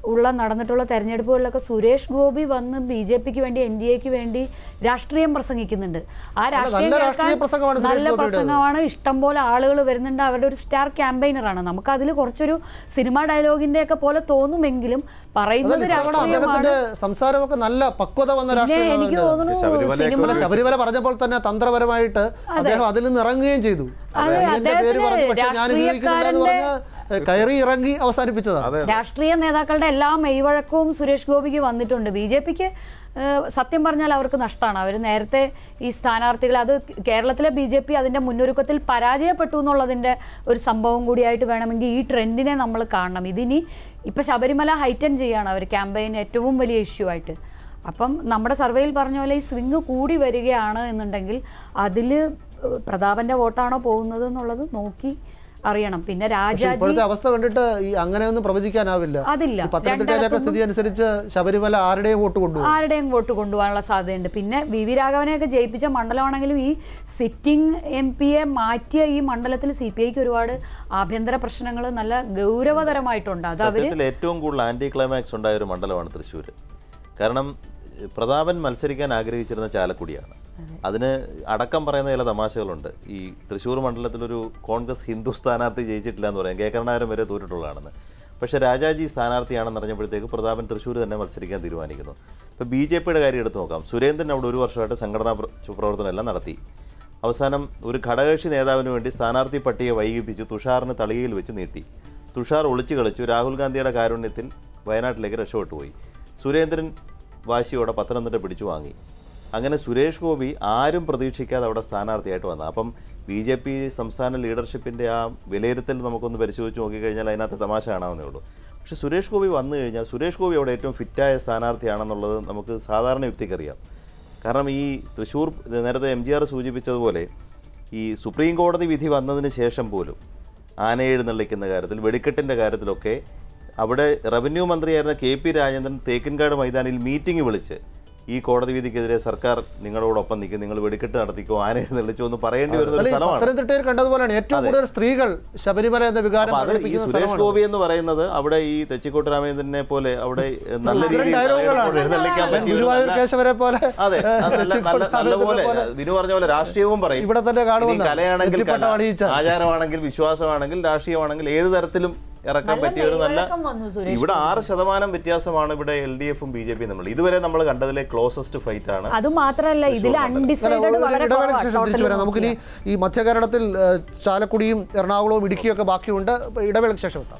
ഉള്ള നടന്നിട്ടുള്ള തെരഞ്ഞെടുപ്പുകളിലൊക്കെ സുരേഷ് ഗോപി വന്ന് ബി ജെ പിക്ക് വേണ്ടി എൻ ഡി എക്ക് വേണ്ടി രാഷ്ട്രീയം പ്രസംഗിക്കുന്നുണ്ട് ആ രാഷ്ട്രീയം നല്ല രാഷ്ട്രീയ കേൾക്കാൻ പ്രസംഗമാണ് സുരേഷ് നല്ല ഗോപിയുടേത്. പ്രസംഗമാണ് ഇഷ്ടം പോലെ ആളുകൾ വരുന്നുണ്ട് അവരുടെ ഒരു സ്റ്റാർ ക്യാമ്പയിനറാണ് നമുക്ക് അതിൽ കുറച്ചൊരു സിനിമ ഡയലോഗിന്റെ ഒക്കെ പോലെ തോന്നുമെങ്കിലും പറയുന്നത് അതല്ല, ഇത്തവണ രാഷ്ട്രീയമാണ് അദ്ദേഹത്തിന്റെ സംസാരമൊക്കെ നല്ല പക്വത വന്ന പിന്നെ രാഷ്ട്രീയം എനിക്ക് തോന്നുന്നു ശബരിമലയൊക്കെ സിനിമ അല്ല, ശബരിമല പറഞ്ഞപ്പോൾ തന്നെ തന്ത്രപരമായിട്ട് അദ്ദേഹം അതിൽ നിന്ന് ഇറങ്ങുകയും ചെയ്തു അതെ, എന്റെ പേര് അദ്ദേഹത്തിന് പറഞ്ഞു പക്ഷെ ഞാൻ ഉപയോഗിക്കുന്നില്ല എന്ന് പറഞ്ഞ് ഏഹ്, കയറി ഇറങ്ങി അവസാനിപ്പിച്ചതാണ് രാഷ്ട്രീയ നേതാക്കളുടെ എല്ലാ മെയ്വഴക്കവും സുരേഷ് ഗോപിക്ക് വന്നിട്ടുണ്ട് ബി ജെ പിക്ക് സത്യം പറഞ്ഞാൽ അവർക്ക് നഷ്ടമാണ് അവർ നേരത്തെ ഈ സ്ഥാനാർത്ഥികൾ അത് കേരളത്തിലെ ബി ജെ പി അതിൻ്റെ മുന്നൊരുക്കത്തിൽ പരാജയപ്പെട്ടു എന്നുള്ളതിൻ്റെ ഒരു സംഭവം കൂടിയായിട്ട് വേണമെങ്കിൽ ഈ ട്രെൻഡിനെ നമ്മൾ കാണണം ഇതിനി ഇപ്പം ശബരിമല ഹൈറ്റൻ ചെയ്യാണ് അവർ ക്യാമ്പയിൻ ഏറ്റവും വലിയ ഇഷ്യൂ ആയിട്ട് അപ്പം നമ്മുടെ സർവേയിൽ പറഞ്ഞ പോലെ ഈ സ്വിങ് കൂടി വരികയാണ് എന്നുണ്ടെങ്കിൽ അതിൽ പ്രതാപൻ്റെ വോട്ടാണോ പോകുന്നത് എന്നുള്ളത് നോക്കി അറിയണം പിന്നെ പക്ഷെ രാജാജി ഇപ്പോഴത്തെ അവസ്ഥ കണ്ടിട്ട് ഈ അങ്ങനെയൊന്നും പ്രവചിക്കാനാവില്ല അതില്ല. ഈ പത്തനംതിട്ടയിലൊക്കെ സ്ഥിതി അനുസരിച്ച് ശബരിമല ആരുടെയും വോട്ട് കൊണ്ടുപോകും ആരുടെയും വോട്ട് കൊണ്ടുപോകാനുള്ള സാധ്യതയുണ്ട് പിന്നെ വി വി രാഘവനെയൊക്കെ ജയിപ്പിച്ച മണ്ഡലമാണെങ്കിലും ഈ സിറ്റിംഗ് എം പിയെ മാറ്റിയ ഈ മണ്ഡലത്തിൽ സി പി ഐക്ക് ഒരുപാട് ആഭ്യന്തര പ്രശ്നങ്ങൾ നല്ല ഗൗരവതരമായിട്ടുണ്ട് അത് അവര് സത്യത്തിൽ ഏറ്റവും കൂടുതൽ ആന്റി ക്ലൈമാക്സ് ഉണ്ടായ ഒരു മണ്ഡലമാണ് തൃശ്ശൂർ കാരണം ഏഹ്, പ്രതാപൻ മത്സരിക്കാൻ ആഗ്രഹിച്ചിരുന്ന ചാലക്കുടിയാണ് അതിന് അടക്കം പറയുന്ന ചില തമാശകളുണ്ട് ഈ തൃശ്ശൂർ മണ്ഡലത്തിലൊരു കോൺഗ്രസ് ഹിന്ദു സ്ഥാനാർത്ഥി ജയിച്ചിട്ടില്ല എന്ന് പറയാം കെ കരുണാകരൻ വരെ തോറ്റിട്ടുള്ളതാണെന്ന് പക്ഷേ രാജാജി സ്ഥാനാർത്ഥിയാണെന്ന് അറിഞ്ഞപ്പോഴത്തേക്ക് പ്രതാപൻ തൃശ്ശൂർ തന്നെ മത്സരിക്കാൻ തീരുമാനിക്കുന്നു ഇപ്പോൾ ബി ജെ പിയുടെ കാര്യം എടുത്ത് നോക്കാം സുരേന്ദ്രൻ അവിടെ ഒരു വർഷമായിട്ട് സംഘടനാ പ്ര- പ്രവർത്തനം എല്ലാം നടത്തി അവസാനം ഒരു ഘടകകക്ഷി നേതാവിന് വേണ്ടി സ്ഥാനാർത്ഥി പട്ടിക വൈകിപ്പിച്ച് തുഷാറിന് തളികയിൽ വെച്ച് നീട്ടി തുഷാർ ഒളിച്ചു കളിച്ചു രാഹുൽ ഗാന്ധിയുടെ കാരുണ്യത്തിൽ വയനാട്ടിലേക്ക് രക്ഷപ്പെട്ടു പോയി സുരേന്ദ്രൻ വാശിയോടെ പത്തനംതിട്ട പിടിച്ചു വാങ്ങി അങ്ങനെ സുരേഷ് ഗോപി ആരും പ്രതീക്ഷിക്കാതെ അവിടെ സ്ഥാനാർത്ഥിയായിട്ട് വന്നു അപ്പം ബി ജെ പി സംസ്ഥാന ലീഡർഷിപ്പിൻ്റെ ആ വിലയിരുത്തൽ നമുക്കൊന്ന് പരിശോധിച്ച് നോക്കിക്കഴിഞ്ഞാൽ അതിനകത്ത് തമാശ കാണാവുന്നേ ഉള്ളൂ പക്ഷേ സുരേഷ് ഗോപി വന്നു കഴിഞ്ഞാൽ സുരേഷ് ഗോപി അവിടെ ഏറ്റവും ഫിറ്റായ സ്ഥാനാർത്ഥിയാണെന്നുള്ളത് നമുക്ക് സാധാരണ യുക്തിക്കറിയാം കാരണം ഈ തൃശ്ശൂർ നേരത്തെ എം ജി ആർ സൂചിപ്പിച്ചതുപോലെ ഈ സുപ്രീം കോടതി വിധി വന്നതിന് ശേഷം പോലും ആനയെ എഴുന്നള്ളിക്കുന്ന കാര്യത്തിൽ വെടിക്കെട്ടിൻ്റെ കാര്യത്തിലൊക്കെ അവിടെ റവന്യൂ മന്ത്രിയായിരുന്ന കെ പി രാജേന്ദ്രൻ തേക്കിൻകാട് മൈതാനിൽ മീറ്റിംഗ് വിളിച്ച് ഈ കോടതി വിധിക്കെതിരെ സർക്കാർ നിങ്ങളോടൊപ്പം നിൽക്കും നിങ്ങൾ വെടിക്കെട്ട് നടത്തിക്കോ ആന എഴുന്നള്ളിച്ചോ എന്ന് പറയേണ്ടി വരുന്ന ഒരു അല്ല, ഈ സ്ഥലമാണ് പത്തനംതിട്ടയിൽ കണ്ടതുപോലെയാണ് ഏറ്റവും കൂടുതൽ സ്ത്രീകൾ ശബരിമല എന്ന വികാരം അപ്പൊ അത് ഈ പ്രകടിപ്പിക്കുന്ന സുരേഷ് സ്ഥലമാണ് ഗോപി എന്ന് പറയുന്നത് അവിടെ ഈ തെച്ചിക്കോട്ട് രാമചന്ദ്രനെ പോലെ അവിടെ നല്ല ഇത്തരം രീതിയിൽ ഡയലോഗുകളാണ്. എഴുന്നള്ളിക്കാൻ പറ്റിയ ഒരു ഗുരുവായൂർ നല്ല- കേശവരെ പോലെ അതെ ഏഹ്, അത് നല്ല തെച്ചിക്കോട്ട് നല്ല നല്ലപോലെ രാമചന്ദ്രനെ വിനു പറഞ്ഞ പോലെ രാഷ്ട്രീയവും പറയും ഇവിടെ തന്നെ കാണുമെന്ന്. ഇനി കലയാണെങ്കിൽ നെറ്റിപ്പട്ടം കല, അണിയിച്ചാൽ. ആചാരമാണെങ്കിൽ വിശ്വാസമാണെങ്കിൽ രാഷ്ട്രീയമാണെങ്കിൽ ഏത് തരത്തിലും ഇറക്കാൻ നല്ല പറ്റിയ ഒരു നല്ല മെയ്വഴക്കം വന്നു സുരേഷ് ഇവിടെ ആറ് ശതമാനം വ്യത്യാസമാണ് ഇവിടെ എൽ ഡി എഫും ബി ജെ പിയും തമ്മിൽ ഇതുവരെ നമ്മൾ കണ്ടതിലെ ക്ലോസസ്റ്റ് ഫൈറ്റ് ആണ് അത് മാത്രമല്ല ഇതിൽ അല്ല, അൺഡിസൈഡഡ് ഒരു വളരെ ഇടവേളയ്ക്ക് ശേഷം കുറവാ, തിരിച്ചു total വരാം നമുക്കിനി ഈ മധ്യകേരളത്തിൽ ഏഹ്, ചാലക്കുടിയും എറണാകുളവും ഇടുക്കിയൊക്കെ ബാക്കിയുണ്ട് അപ്പോൾ ഇടവേളയ്ക്ക് ശേഷം എത്താം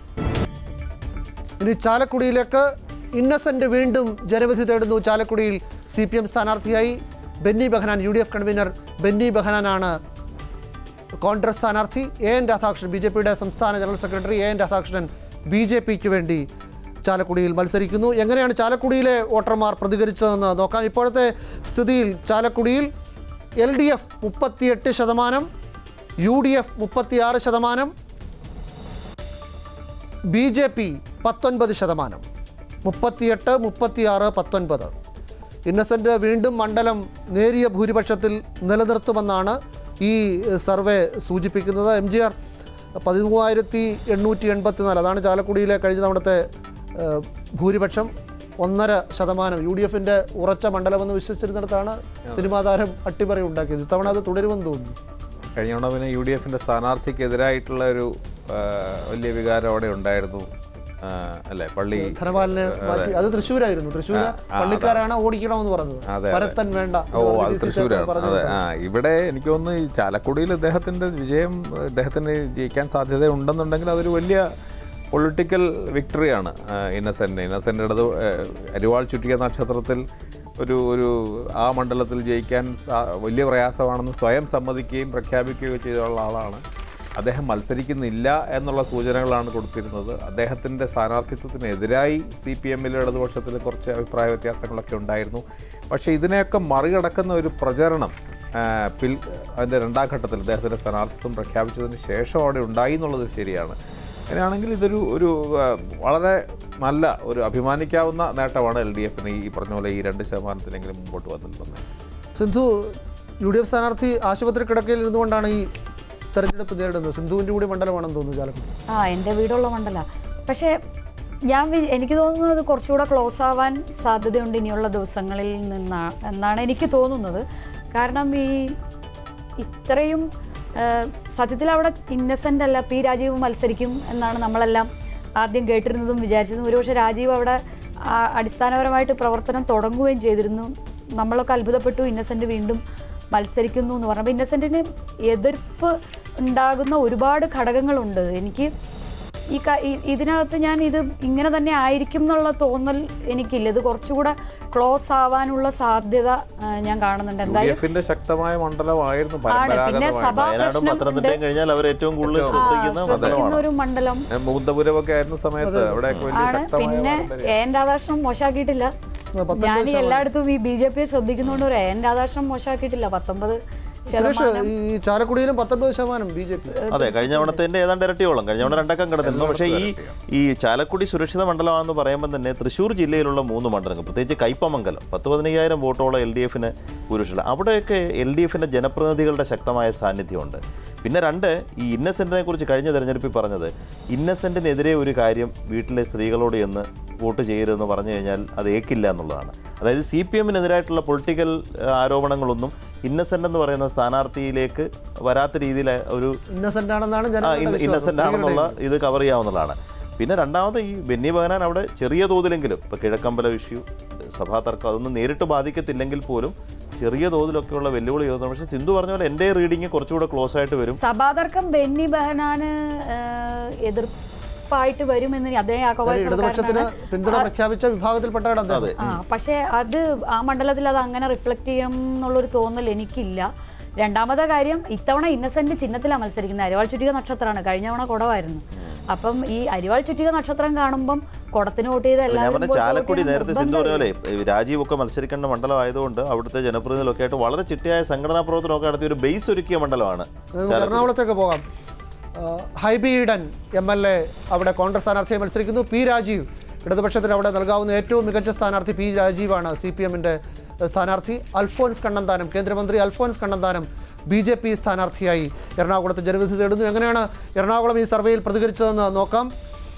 ഇനി ചാലക്കുടിയിലേക്ക് ഇന്നസെന്റ് വീണ്ടും ജനവിധി തേടുന്നു ചാലക്കുടിയിൽ സി പി എം സ്ഥാനാർത്ഥിയായി Benny Behanan U D F convener Benny ബെഹനാനാണ് കോൺഗ്രസ് സ്ഥാനാർത്ഥി A N Radhakrishnan B J പിയുടെ സംസ്ഥാന general secretary A N Radhakrishnan B J പിക്ക് വേണ്ടി ചാലക്കുടിയിൽ മത്സരിക്കുന്നു എങ്ങനെയാണ് ചാലക്കുടിയിലെ വോട്ടർമാർ പ്രതികരിച്ചതെന്ന് നോക്കാം ഇപ്പോഴത്തെ സ്ഥിതിയിൽ ചാലക്കുടിയിൽ എൽ ഡി എഫ് മുപ്പത്തിയെട്ട് ശതമാനം യു ഡി എഫ് മുപ്പത്തിയാറ് ശതമാനം ബി ജെ പി പത്തൊൻപത് ശതമാനം മുപ്പത്തിയെട്ട് മുപ്പത്തിയാറ് പത്തൊൻപത് ഇന്നസെൻ്റ് വീണ്ടും മണ്ഡലം നേരിയ ഭൂരിപക്ഷത്തിൽ നിലനിർത്തുമെന്നാണ് ഈ സർവേ സൂചിപ്പിക്കുന്നത് എം ജി ആർ പതിമൂവായിരത്തി എണ്ണൂറ്റി എൺപത്തിനാല് അതാണ് ചാലക്കുടിയിലെ കഴിഞ്ഞ തവണത്തെ ഏഹ്, ഭൂരിപക്ഷം ഒന്നര ശതമാനം യു ഡി എഫിൻ്റെ ഉറച്ച മണ്ഡലമെന്ന് വിശ്വസിച്ചിരുന്നിടത്താണ് സിനിമാ താരം അട്ടിമറി ഉണ്ടാക്കിയത് ഇത്തവണ അത് തുടരുമെന്ന് തോന്നുന്നു കഴിഞ്ഞ തവണ പിന്നെ യു ഡി എഫിൻ്റെ സ്ഥാനാർത്ഥിക്കെതിരായിട്ടുള്ള ഒരു ആ, വലിയ വികാരം അവിടെ ഉണ്ടായിരുന്നു ആ, അല്ലേ പള്ളി ധനപാലിനെ മാറ്റി അത് തൃശ്ശൂരായിരുന്നു തൃശ്ശൂര് പള്ളിക്കാരാണ് ഓടിക്കണമെന്ന് പറഞ്ഞത് അതെ, പരത്തൻ വേണ്ട ഓ എന്ന് അത് പറഞ്ഞ് തൃശ്ശൂരാണ് പറഞ്ഞു അതെ ആ ഇവിടെ എനിക്ക് തോന്നുന്നു ഈ ചാലക്കുടിയിൽ ഇദ്ദേഹത്തിൻ്റെ വിജയം ഇദ്ദേഹത്തിന് ജയിക്കാൻ സാധ്യത ഉണ്ടെന്നുണ്ടെങ്കിൽ അതൊരു വലിയ പൊളിറ്റിക്കൽ വിക്ടറിയാണ് ഇന്നസെൻ്റ് ഇന്നസെൻ്റ് ഇടത് ആ, അരിവാൾ ചുറ്റിയ നക്ഷത്രത്തിൽ ഒരു ഒരു ആ മണ്ഡലത്തിൽ ജയിക്കാൻ സാ- വലിയ പ്രയാസമാണെന്ന് സ്വയം സമ്മതിക്കുകയും പ്രഖ്യാപിക്കുകയും ചെയ്തുള്ള ആളാണ് അദ്ദേഹം മത്സരിക്കുന്നില്ല എന്നുള്ള സൂചനകളാണ് കൊടുത്തിരുന്നത് അദ്ദേഹത്തിൻ്റെ സ്ഥാനാർത്ഥിത്വത്തിനെതിരായി സി പി എമ്മിലും ഇടതുപക്ഷത്തിലും കുറച്ച് അഭിപ്രായ വ്യത്യാസങ്ങളൊക്കെ ഉണ്ടായിരുന്നു പക്ഷേ ഇതിനെയൊക്കെ മറികടക്കുന്ന ഒരു പ്രചരണം ആ, പിൽ അതിൻ്റെ രണ്ടാം ഘട്ടത്തിൽ അദ്ദേഹത്തിൻ്റെ സ്ഥാനാർത്ഥിത്വം പ്രഖ്യാപിച്ചതിന് ശേഷം അവിടെ ഉണ്ടായി എന്നുള്ളത് ശരിയാണ് അങ്ങനെയാണെങ്കിൽ ഇതൊരു ഒരു ആ, വളരെ നല്ല ഒരു അഭിമാനിക്കാവുന്ന നേട്ടമാണ് എൽ ഡി എഫിന് ഈ പറഞ്ഞ പോലെ ഈ രണ്ട് ശതമാനത്തിലെങ്കിലും മുമ്പോട്ട് വന്നിട്ടുള്ളത് സിന്ധു യു ഡി എഫ് സ്ഥാനാർത്ഥി ആശുപത്രി കിടക്കയിൽ ഇരുന്നുകൊണ്ടാണ് ഈ തെരഞ്ഞെടുപ്പ് നേരിടുന്നത് സിന്ധുവിൻ്റെ കൂടി മണ്ഡലമാണെന്ന് തോന്നുന്നു ചാലക്കുടി ആ എൻ്റെ വീടുള്ള മണ്ഡല പക്ഷേ ഞാൻ വി- എനിക്ക് തോന്നുന്നത് കുറച്ചുകൂടെ ക്ലോസ് ആവാൻ സാധ്യതയുണ്ട് ഇനിയുള്ള ദിവസങ്ങളിൽ നിന്നാണ് എന്നാണ് എനിക്ക് തോന്നുന്നത് കാരണം ഈ ഇത്രയും ആ, സത്യത്തിൽ അവിടെ ഇന്നസെൻ്റ് അല്ല പി രാജീവ് മത്സരിക്കും എന്നാണ് നമ്മളെല്ലാം ആദ്യം കേട്ടിരുന്നതും വിചാരിച്ചതും ഒരുപക്ഷെ രാജീവ് അവിടെ ആ, അടിസ്ഥാനപരമായിട്ട് പ്രവർത്തനം തുടങ്ങുകയും ചെയ്തിരുന്നു നമ്മളൊക്കെ അത്ഭുതപ്പെട്ടു ഇന്നസെൻ്റ് വീണ്ടും മത്സരിക്കുന്നു എന്ന് പറഞ്ഞപ്പോൾ ഇന്നസെൻറ്റിന് എതിർപ്പ് ഉണ്ടാകുന്ന ഒരുപാട് ഘടകങ്ങളുണ്ട് എനിക്ക് ഈ ക- ഈ- ഇതിനകത്ത് ഞാൻ ഇത് ഇങ്ങനെ തന്നെ ആയിരിക്കും എന്നുള്ള തോന്നൽ എനിക്കില്ല ഇത് കുറച്ചുകൂടെ ക്ലോസ് ആവാനുള്ള സാധ്യത ആ, ഞാൻ കാണുന്നുണ്ട് യു ഡി എന്തായാലും എഫിന്റെ ശക്തമായ മണ്ഡലമായിരുന്നു ആണ് പിന്നെ പരമ്പരാഗതമായി സഭാ വയനാടും പ്രശ്നം പത്തനംതിട്ടയും കഴിഞ്ഞാൽ അവർ ഏറ്റവും കൂടുതൽ ശ്രദ്ധിക്കുന്ന ശ്രദ്ധിക്കുന്ന മണ്ഡലമാണ് ഒരു മണ്ഡലം മുകുന്ദപുരമൊക്കെ ആയിരുന്ന സമയത്ത് അവിടെയൊക്കെ വലിയ ആണ് ശക്തമായ പിന്നെ പാരമ്പര്യം. എൻ രാധാകൃഷ്ണൻ മോശമാക്കിയിട്ടില്ല പത്തൊൻപത് ഞാൻ എല്ലായിടത്തും ഈ ബി ജെ പിയെ ശ്രദ്ധിക്കുന്നതുകൊണ്ട് ഒരു എൻ രാധാകൃഷ്ണൻ മോശമാക്കിയിട്ടില്ല പത്തൊമ്പത് സുരേഷ് ശതമാനം ഈ ചാലക്കുടിയിലും പത്തൊൻപത് ശതമാനം ബി ജെ പി അതെ കഴിഞ്ഞ തവണത്തിന്റെ ഏതാണ്ട് ഇരട്ടിയോളം കഴിഞ്ഞ തവണ രണ്ടക്കം കിടന്നിരുന്നു പക്ഷേ ഈ ഈ ചാലക്കുടി സുരക്ഷിത മണ്ഡലമാണെന്ന് പറയുമ്പോൾ തന്നെ തൃശ്ശൂർ ജില്ലയിലുള്ള മൂന്ന് മണ്ഡലങ്ങൾ പ്രത്യേകിച്ച് കയ്പമംഗലം പത്ത് പതിനയ്യായിരം വോട്ടോളം എൽ ഡി എഫിന് പുരുഷല്ല അവിടെയൊക്കെ എൽ ഡി എഫിന്റെ ജനപ്രതിനിധികളുടെ ശക്തമായ സാന്നിധ്യമുണ്ട് പിന്നെ രണ്ട് ഈ ഇന്നസെന്റിനെ കുറിച്ച് കഴിഞ്ഞ തെരഞ്ഞെടുപ്പിൽ പറഞ്ഞത് ഇന്നസെന്റിനെതിരെ ഒരു കാര്യം വീട്ടിലെ സ്ത്രീകളോട് എന്ന് വോട്ട് ചെയ്യരുതെന്ന് പറഞ്ഞു കഴിഞ്ഞാൽ അത് ഏക്കില്ല എന്നുള്ളതാണ് അതായത് സി പി എമ്മിനെതിരായിട്ടുള്ള പൊളിറ്റിക്കൽ ആരോപണങ്ങളൊന്നും ഇന്നസെന്റ് എന്ന് പറയുന്ന സ്ഥാനാർത്ഥിയിലേക്ക് വരാത്ത രീതിയിൽ ഒരു ഇന്നസെന്റ് ആണെന്നാണ് ആ, ജനങ്ങളുടെ ഇന്ന- വിശ്വാസം. ഇന്നസെന്റ് ആണെന്നുള്ള സ്ത്രീകളുടെ ഇത് കവർ ചെയ്യാവുന്നതാണ് പിന്നെ രണ്ടാമത് ഈ ബെന്നി ബഹനാൻ അവിടെ ചെറിയ തോതിലെങ്കിലും ഇപ്പോൾ കിഴക്കമ്പല ഇഷ്യൂ സഭാ തർക്കം അതൊന്നും നേരിട്ട് ബാധിക്കത്തില്ലെങ്കിൽ പോലും ചെറിയ തോതിലൊക്കെയുള്ള വെല്ലുവിളി ഉയർന്നു പക്ഷേ സിന്ധു പറഞ്ഞ പോലെ എൻ്റെ റീഡിങ് കുറച്ചുകൂടെ ക്ലോസ് ആയിട്ട് വരും സഭാതർക്കം ബെന്നി ബെഹനാന് ഏഹ്, എതിർപ്പായിട്ട് വരുമെന്ന് അദ്ദേഹം യാക്കോബായ ഒരു ഇടതുപക്ഷത്തിന് സർക്കാരിനാണ് പിന്തുണ പ്രഖ്യാപിച്ച വിഭാഗത്തിൽപ്പെട്ടതാണ് അദ്ദേഹം ആ പക്ഷേ അത് ആ മണ്ഡലത്തിൽ അത് അങ്ങനെ റിഫ്ലക്റ്റ് ചെയ്യണം എന്നുള്ളൊരു തോന്നൽ എനിക്കില്ല രണ്ടാമത്തെ കാര്യം ഇത്തവണ ഇന്നസെന്റ് ചിഹ്നത്തിലാണ് മത്സരിക്കുന്നത് അരിവാൾ ചുറ്റിക നക്ഷത്രമാണ് കഴിഞ്ഞ തവണ കുടവായിരുന്നു അപ്പം ഈ അരിവാൾ ചുറ്റിക നക്ഷത്രം കാണുമ്പോൾ കുടത്തിന് വോട്ട് ചെയ്ത ഞാൻ എല്ലാവരും പറഞ്ഞ പോയി vote ചാലക്കുടി ചെയ്യണം നേരത്തെ സിന്ധു പറഞ്ഞ നിർബന്ധമില്ല. പോലെ ഈ രാജീവ് ഒക്കെ മത്സരിക്കേണ്ട മണ്ഡലമായതുകൊണ്ട് അവിടുത്തെ ജനപ്രതിനിധികളൊക്കെ ആയിട്ട് വളരെ ചിട്ടയായ സംഘടനാ പ്രവർത്തനമൊക്കെ നടത്തിയ ഒരു ബേസ് ഒരുക്കിയ മണ്ഡലമാണ് നമുക്ക് എറണാകുളത്തേക്ക് പോകാം ആ, Hibi Eden M L A അവിടെ കോൺഗ്രസ് സ്ഥാനാർത്ഥിയെ മത്സരിക്കുന്നു പി രാജീവ് ഇടതുപക്ഷത്തിന് അവിടെ നൽകാവുന്ന ഏറ്റവും മികച്ച സ്ഥാനാർത്ഥി പി രാജീവാണ് സി പി എമ്മിൻ്റെ സ്ഥാനാർത്ഥി അൽഫോൻസ് കണ്ണന്താനം കേന്ദ്രമന്ത്രി Alphons Kannanthanam B J P സ്ഥാനാർത്ഥിയായി എറണാകുളത്ത് ജനവിധി തേടുന്നു എങ്ങനെയാണ് എറണാകുളം ഈ സർവേയിൽ പ്രതികരിച്ചതെന്ന് നോക്കാം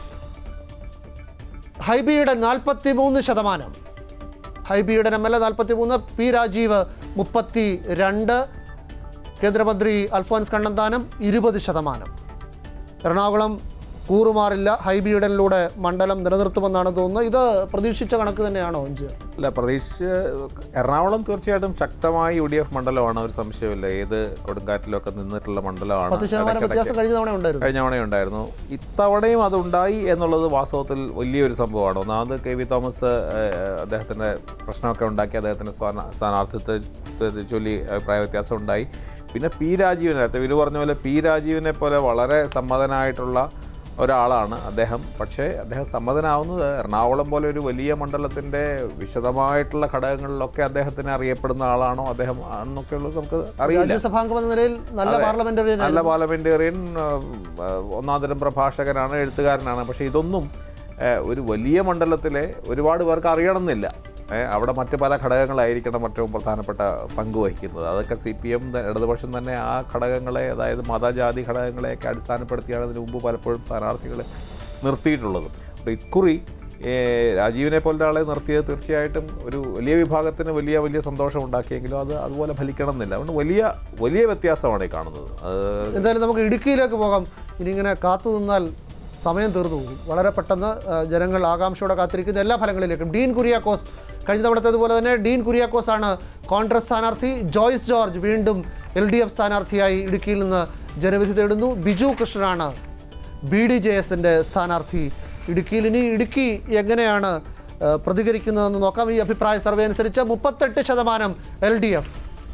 ഹൈബിയുടെ നാൽപ്പത്തി മൂന്ന് ശതമാനം ഹൈബിയുടെ എം എൽ എ നാൽപ്പത്തി മൂന്ന് പി രാജീവ് മുപ്പത്തി രണ്ട് കേന്ദ്രമന്ത്രി അൽഫോൻസ് കണ്ണന്താനം ഇരുപത് ശതമാനം എറണാകുളം കൂറുമാറില്ല ഹൈബിയുടനിലൂടെ മണ്ഡലം നിലനിർത്തുമെന്നാണ് തോന്നുന്നത് ഇത് പ്രതീക്ഷിച്ച കണക്ക് തന്നെയാണോ അഞ്ച് അല്ല പ്രതീക്ഷിച്ച് എറണാകുളം തീർച്ചയായിട്ടും ശക്തമായ യു ഡി എഫ് മണ്ഡലമാണ് ഒരു സംശയമില്ല ഏത് കൊടുങ്കാറ്റിലൊക്കെ നിന്നിട്ടുള്ള മണ്ഡലമാണ് പത്ത് ശതമാനം ഇടയ്ക്കിടയ്ക്ക് വ്യത്യാസം കഴിഞ്ഞ തവണ ഉണ്ടായിരുന്നു കഴിഞ്ഞ തവണയുണ്ടായിരുന്നു ഇത്തവണയും അതുണ്ടായി എന്നുള്ളത് വാസ്തവത്തിൽ വലിയൊരു സംഭവമാണ് ഒന്നാമത് കെ വി തോമസ് ഏഹ്, അദ്ദേഹത്തിൻ്റെ പ്രശ്നമൊക്കെ ഉണ്ടാക്കി അദ്ദേഹത്തിൻ്റെ സ്ഥാന- സ്ഥാനാർത്ഥിത്വത്തെ ചൊല്ലി അഭിപ്രായ വ്യത്യാസം ഉണ്ടായി പിന്നെ പി രാജീവൻ നേരത്തെ വിനു പറഞ്ഞ പോലെ പി രാജീവിനെ പോലെ വളരെ സമ്മതനായിട്ടുള്ള ഒരാളാണ് അദ്ദേഹം പക്ഷേ അദ്ദേഹം സമ്മതനാവുന്നത് എറണാകുളം പോലെ ഒരു വലിയ മണ്ഡലത്തിൻ്റെ വിശദമായിട്ടുള്ള ഘടകങ്ങളിലൊക്കെ അദ്ദേഹത്തിന് അറിയപ്പെടുന്ന ആളാണോ അദ്ദേഹം ആണെന്നൊക്കെ ഉള്ളത് നമുക്ക് അറിയില്ല രാജ്യസഭാംഗം എന്ന നിലയിൽ നല്ല പാർലമെന്ററിയൻ നല്ല പാർലമെന്റേറിയൻ ഒന്നാം തരം പ്രഭാഷകനാണ് എഴുത്തുകാരനാണ് പക്ഷേ ഇതൊന്നും ആ, ഒരു വലിയ മണ്ഡലത്തിലെ ഒരുപാട് പേർക്ക് അറിയണമെന്നില്ല ഏ, അവിടെ മറ്റ് പല ഘടകങ്ങളായിരിക്കണം ഏറ്റവും പ്രധാനപ്പെട്ട പങ്ക് വഹിക്കുന്നത് അതൊക്കെ സി പി എം ഇടതുപക്ഷം തന്നെ ആ ഘടകങ്ങളെ അതായത് മതജാതി ഘടകങ്ങളെയൊക്കെ അടിസ്ഥാനപ്പെടുത്തിയാണ് ഇതിനു മുമ്പ് പലപ്പോഴും സ്ഥാനാർത്ഥികളെ നിർത്തിയിട്ടുള്ളത് അപ്പോൾ ഇക്കുറി ഏ, രാജീവിനെ പോലുള്ള ആളെ നിർത്തിയത് തീർച്ചയായിട്ടും ഒരു വലിയ വിഭാഗത്തിന് വലിയ വലിയ സന്തോഷം ഉണ്ടാക്കിയെങ്കിലും അത് അതുപോലെ ഫലിക്കണം എന്നില്ല അതുകൊണ്ട് വലിയ വലിയ വ്യത്യാസമാണ് ഈ കാണുന്നത് അത് എന്തായാലും നമുക്ക് ഇടുക്കിയിലേക്ക് പോകാം ഇനി ഇങ്ങനെ കാത്തു നിന്നാൽ സമയം തീർന്നു പോകും വളരെ പെട്ടെന്ന് ആ, ജനങ്ങൾ ആകാംക്ഷയോടെ കാത്തിരിക്കുന്ന എല്ലാ ഫലങ്ങളിലേക്കും ഡീൻ കുര്യാക്കോസ് കഴിഞ്ഞ തവണത്തേതുപോലെ തന്നെ ഡീൻ കുര്യാക്കോസ് ആണ് കോൺഗ്രസ് സ്ഥാനാർത്ഥി ജോയ്സ് ജോർജ് വീണ്ടും എൽ ഡി എഫ് സ്ഥാനാർത്ഥിയായി ഇടുക്കിയിൽ നിന്ന് ജനവിധി തേടുന്നു ബിജു കൃഷ്ണനാണ് ബി ഡി ജെ എസിൻ്റെ സ്ഥാനാർത്ഥി ഇടുക്കിയിൽ ഇനി ഇടുക്കി എങ്ങനെയാണ് ആ, പ്രതികരിക്കുന്നതെന്ന് നോക്കാം ഈ അഭിപ്രായ സർവേ അനുസരിച്ച് മുപ്പത്തെട്ട് ശതമാനം എൽ ഡി എഫ്